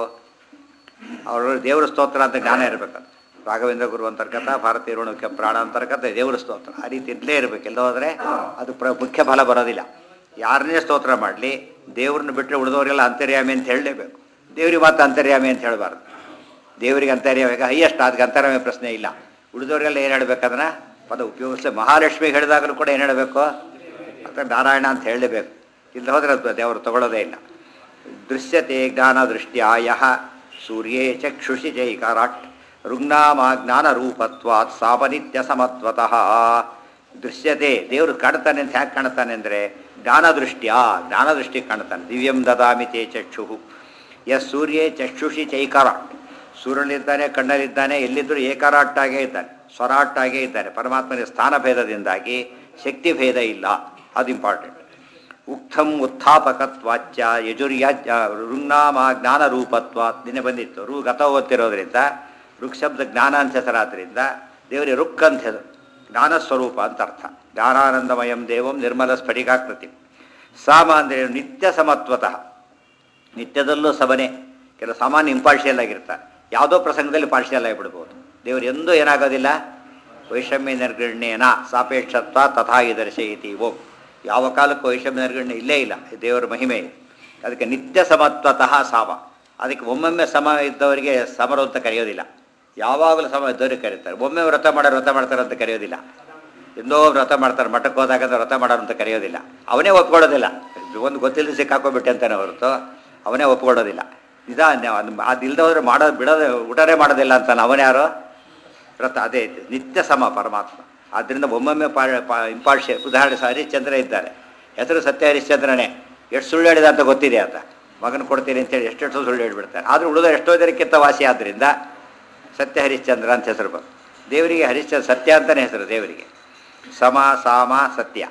ಅವರು ದೇವರ ಸ್ತೋತ್ರ ಅಂತ ಜ್ಞಾನ ಇರಬೇಕು ರಾಘವೇಂದ್ರ ಗುರು ಅಂತರ್ಗತ ಭಾರತೀಯ ಋಣಕ್ಕೆ ಪ್ರಾಣ ಅಂತರ್ಗತ ದೇವರ ಸ್ತೋತ್ರ ಆ ರೀತಿ ಇರಲೇ ಇರಬೇಕು ಎಲ್ಲ ಹೋದರೆ ಅದು ಪ್ರ ಮುಖ್ಯ ಫಲ ಬರೋದಿಲ್ಲ ಯಾರನ್ನೇ ಸ್ತೋತ್ರ ಮಾಡಲಿ ದೇವ್ರನ್ನ ಬಿಟ್ಟರೆ ಉಳಿದವರೆಲ್ಲ ಅಂತರ್ಯಾಮಿ ಅಂತ ಹೇಳಲೇಬೇಕು ದೇವ್ರಿಗೆ ಮಾತ್ರ ಅಂತರ್ಯಾಮಿ ಅಂತ ಹೇಳಬಾರ್ದು ದೇವರಿಗೆ ಅಂತರ್ಯಾಮಿ ಹೈಯೆಸ್ಟ್ ಅದಕ್ಕೆ ಅಂತರ್ಯಾಮಿ ಪ್ರಶ್ನೆ ಇಲ್ಲ ಉಳಿದವರೆಲ್ಲ ಏನು ಹೇಳ್ಬೇಕಂದ್ರೆ ಪದ ಉಪಯೋಗಿಸಲಿ ಮಹಾಲಕ್ಷ್ಮಿಗೆ ಹೇಳಿದಾಗಲೂ ಕೂಡ ಏನು ಹೇಳಬೇಕು ಅಂತ ನಾರಾಯಣ ಅಂತ ಹೇಳಲೇಬೇಕು ಇಲ್ಲ ಹೋದರೆ ಅದು ದೇವರು ತಗೊಳ್ಳೋದೇ ಇಲ್ಲ ದೃಶ್ಯತೆ ಜ್ಞಾನ ದೃಷ್ಟ್ಯಾಯ ಸೂರ್ಯೇ ಚಕ್ಷುಷಿ ಜೈಕಾರಾಟ್ ಋಗ್ನಾಮ ಜ್ಞಾನರೂಪತ್ವಾತ್ ಸಾಪನಿತ್ಯ ಸಮತ್ವತಃ ದೃಶ್ಯತೆ ದೇವರು ಕಾಣ್ತಾನೆ ಅಂತ ಹ್ಯಾಕೆ ಕಾಣ್ತಾನೆ ಅಂದರೆ ಜ್ಞಾನದೃಷ್ಟ್ಯಾ ಜ್ಞಾನದೃಷ್ಟಿ ಕಾಣ್ತಾನೆ ದಿವ್ಯಂ ದದಾಮಿ ತೇ ಚಕ್ಷು ಎಸ್ ಸೂರ್ಯೇ ಚಕ್ಷುಷಿ ಚೈಕಾರಾಟ್ ಸೂರ್ಯನಿದ್ದಾನೆ ಕಣ್ಣಲ್ಲಿದ್ದಾನೆ ಎಲ್ಲಿದ್ದರೂ ಏಕಾರಾಟ್ಟಾಗೇ ಇದ್ದಾನೆ ಸ್ವರಾಟ್ಟಾಗೇ ಇದ್ದಾನೆ ಪರಮಾತ್ಮನ ಸ್ಥಾನ ಭೇದದಿಂದಾಗಿ ಶಕ್ತಿ ಭೇದ ಇಲ್ಲ ಅದು ಇಂಪಾರ್ಟೆಂಟ್ ಉಕ್ತಂ ಉತ್ಥಾಪಕತ್ವಾಚ್ಯ ಯಜುರ್ಯಾಜ ಋಗ್ನಾಮ ಜ್ಞಾನ ರೂಪತ್ವ ನಿನ್ನೆ ಬಂದಿತ್ತು ರು ಗತ ಓದ್ತಿರೋದ್ರಿಂದ ಋಕ್ ಶಬ್ದ ಜ್ಞಾನ ಅಂತ ಹೆಸರಾದ್ರಿಂದ ದೇವರಿಗೆ ರುಕ್ ಅಂತ ಹೆಸರು ಜ್ಞಾನ ಸ್ವರೂಪ ಅಂತ ಅರ್ಥ ಜ್ಞಾನಾನಂದಮಯಂ ದೇವಂ ನಿರ್ಮಲ ಸ್ಫಟಿಕಾಕೃತಿ ಸಾಮ ಅಂದರೆ ನಿತ್ಯ ಸಮತ್ವತಃ ನಿತ್ಯದಲ್ಲೂ ಸಮನೆ ಕೆಲವು ಸಾಮಾನ್ಯ ಇಂಪಾರ್ಷಿಯಲ್ ಆಗಿರ್ತಾರೆ ಯಾವುದೋ ಪ್ರಸಂಗದಲ್ಲಿ ಪಾರ್ಷಿಯಲ್ ಆಗಿಬಿಡ್ಬೋದು ದೇವರು ಎಂದೂ ಏನಾಗೋದಿಲ್ಲ ವೈಷಮ್ಯ ನಿರ್ಗಣ್ಯೇನ ಸಾಪೇಕ್ಷತ್ವ ತಥಾ ಇದರ್ಶಯತಿ ಓ ಯಾವ ಕಾಲಕ್ಕೂ ವೈಷಮ್ಯ ನಿರ್ಗಣ್ಯ ಇಲ್ಲೇ ಇಲ್ಲ ಇದು ದೇವರ ಮಹಿಮೆ ಇದೆ ಅದಕ್ಕೆ ನಿತ್ಯ ಸಮತ್ವತಃ ಸಾಮ ಅದಕ್ಕೆ ಒಮ್ಮೊಮ್ಮೆ ಸಮ ಇದ್ದವರಿಗೆ ಸಮರು ಅಂತ ಕರೆಯೋದಿಲ್ಲ ಯಾವಾಗಲೂ ಸಮ ಇದ್ದವರಿಗೆ ಕರೀತಾರೆ ಒಮ್ಮೆ ವ್ರತ ಮಾಡೋರು ವ್ರತ ಮಾಡ್ತಾರೆ ಅಂತ ಕರೆಯೋದಿಲ್ಲ ಎಂದೋ ವ್ರತ ಮಾಡ್ತಾರೆ ಮಠಕ್ಕೆ ಹೋದಾಗ ಅಂದ್ರೆ ವ್ರತ ಮಾಡೋರು ಅಂತ ಕರೆಯೋದಿಲ್ಲ ಅವನೇ ಒಪ್ಕೊಳ್ಳೋದಿಲ್ಲ ಒಂದು ಗೊತ್ತಿಲ್ಲದೆ ಸಿಕ್ಕಾಕೋಬಿಟ್ಟೆ ಅಂತಾನೆ ಹೊರತು ಅವನೇ ಒಪ್ಕೊಳ್ಳೋದಿಲ್ಲ ನಿಜ ಅದು ಇಲ್ಲದೆ ಹೋದ್ರೆ ಮಾಡೋದು ಬಿಡೋದು ಊಟನೇ ಮಾಡೋದಿಲ್ಲ ಅಂತಾನೆ ಅವನ್ಯಾರೋ ವ್ರತ ಅದೇ ಇತ್ತು ನಿತ್ಯ ಸಮ ಪರಮಾತ್ಮ ಆದ್ದರಿಂದ ಒಮ್ಮೊಮ್ಮೆ ಪಾ ಪಾ ಇಂಪಾರ್ಷೆ ಉದಾಹರಣೆ ಸಹ ಹರಿಶ್ಚಂದ್ರ ಇದ್ದಾರೆ ಹೆಸರು ಸತ್ಯ ಹರಿಶ್ಚಂದ್ರನೇ ಎಷ್ಟು ಸುಳ್ಳು ಹೇಳಿದ ಅಂತ ಗೊತ್ತಿದೆ ಅಂತ ಮಗನ ಕೊಡ್ತೀನಿ ಅಂತೇಳಿ ಎಷ್ಟೆಷ್ಟು ಸುಳ್ಳು ಹೇಳ್ಬಿಡ್ತಾರೆ ಆದರೂ ಉಳಿದ ಎಷ್ಟೋ ಜನಕ್ಕಿಂತ ವಾಸಿ ಆದ್ದರಿಂದ ಸತ್ಯ ಹರಿಶ್ಚಂದ್ರ ಅಂತ ಹೆಸರು ಬಂತು ದೇವರಿಗೆ ಹರಿಶ್ಚಂದ್ರ ಸತ್ಯ ಅಂತಲೇ ಹೆಸರು ದೇವರಿಗೆ ಸಮ ಸಾಮ ಸತ್ಯ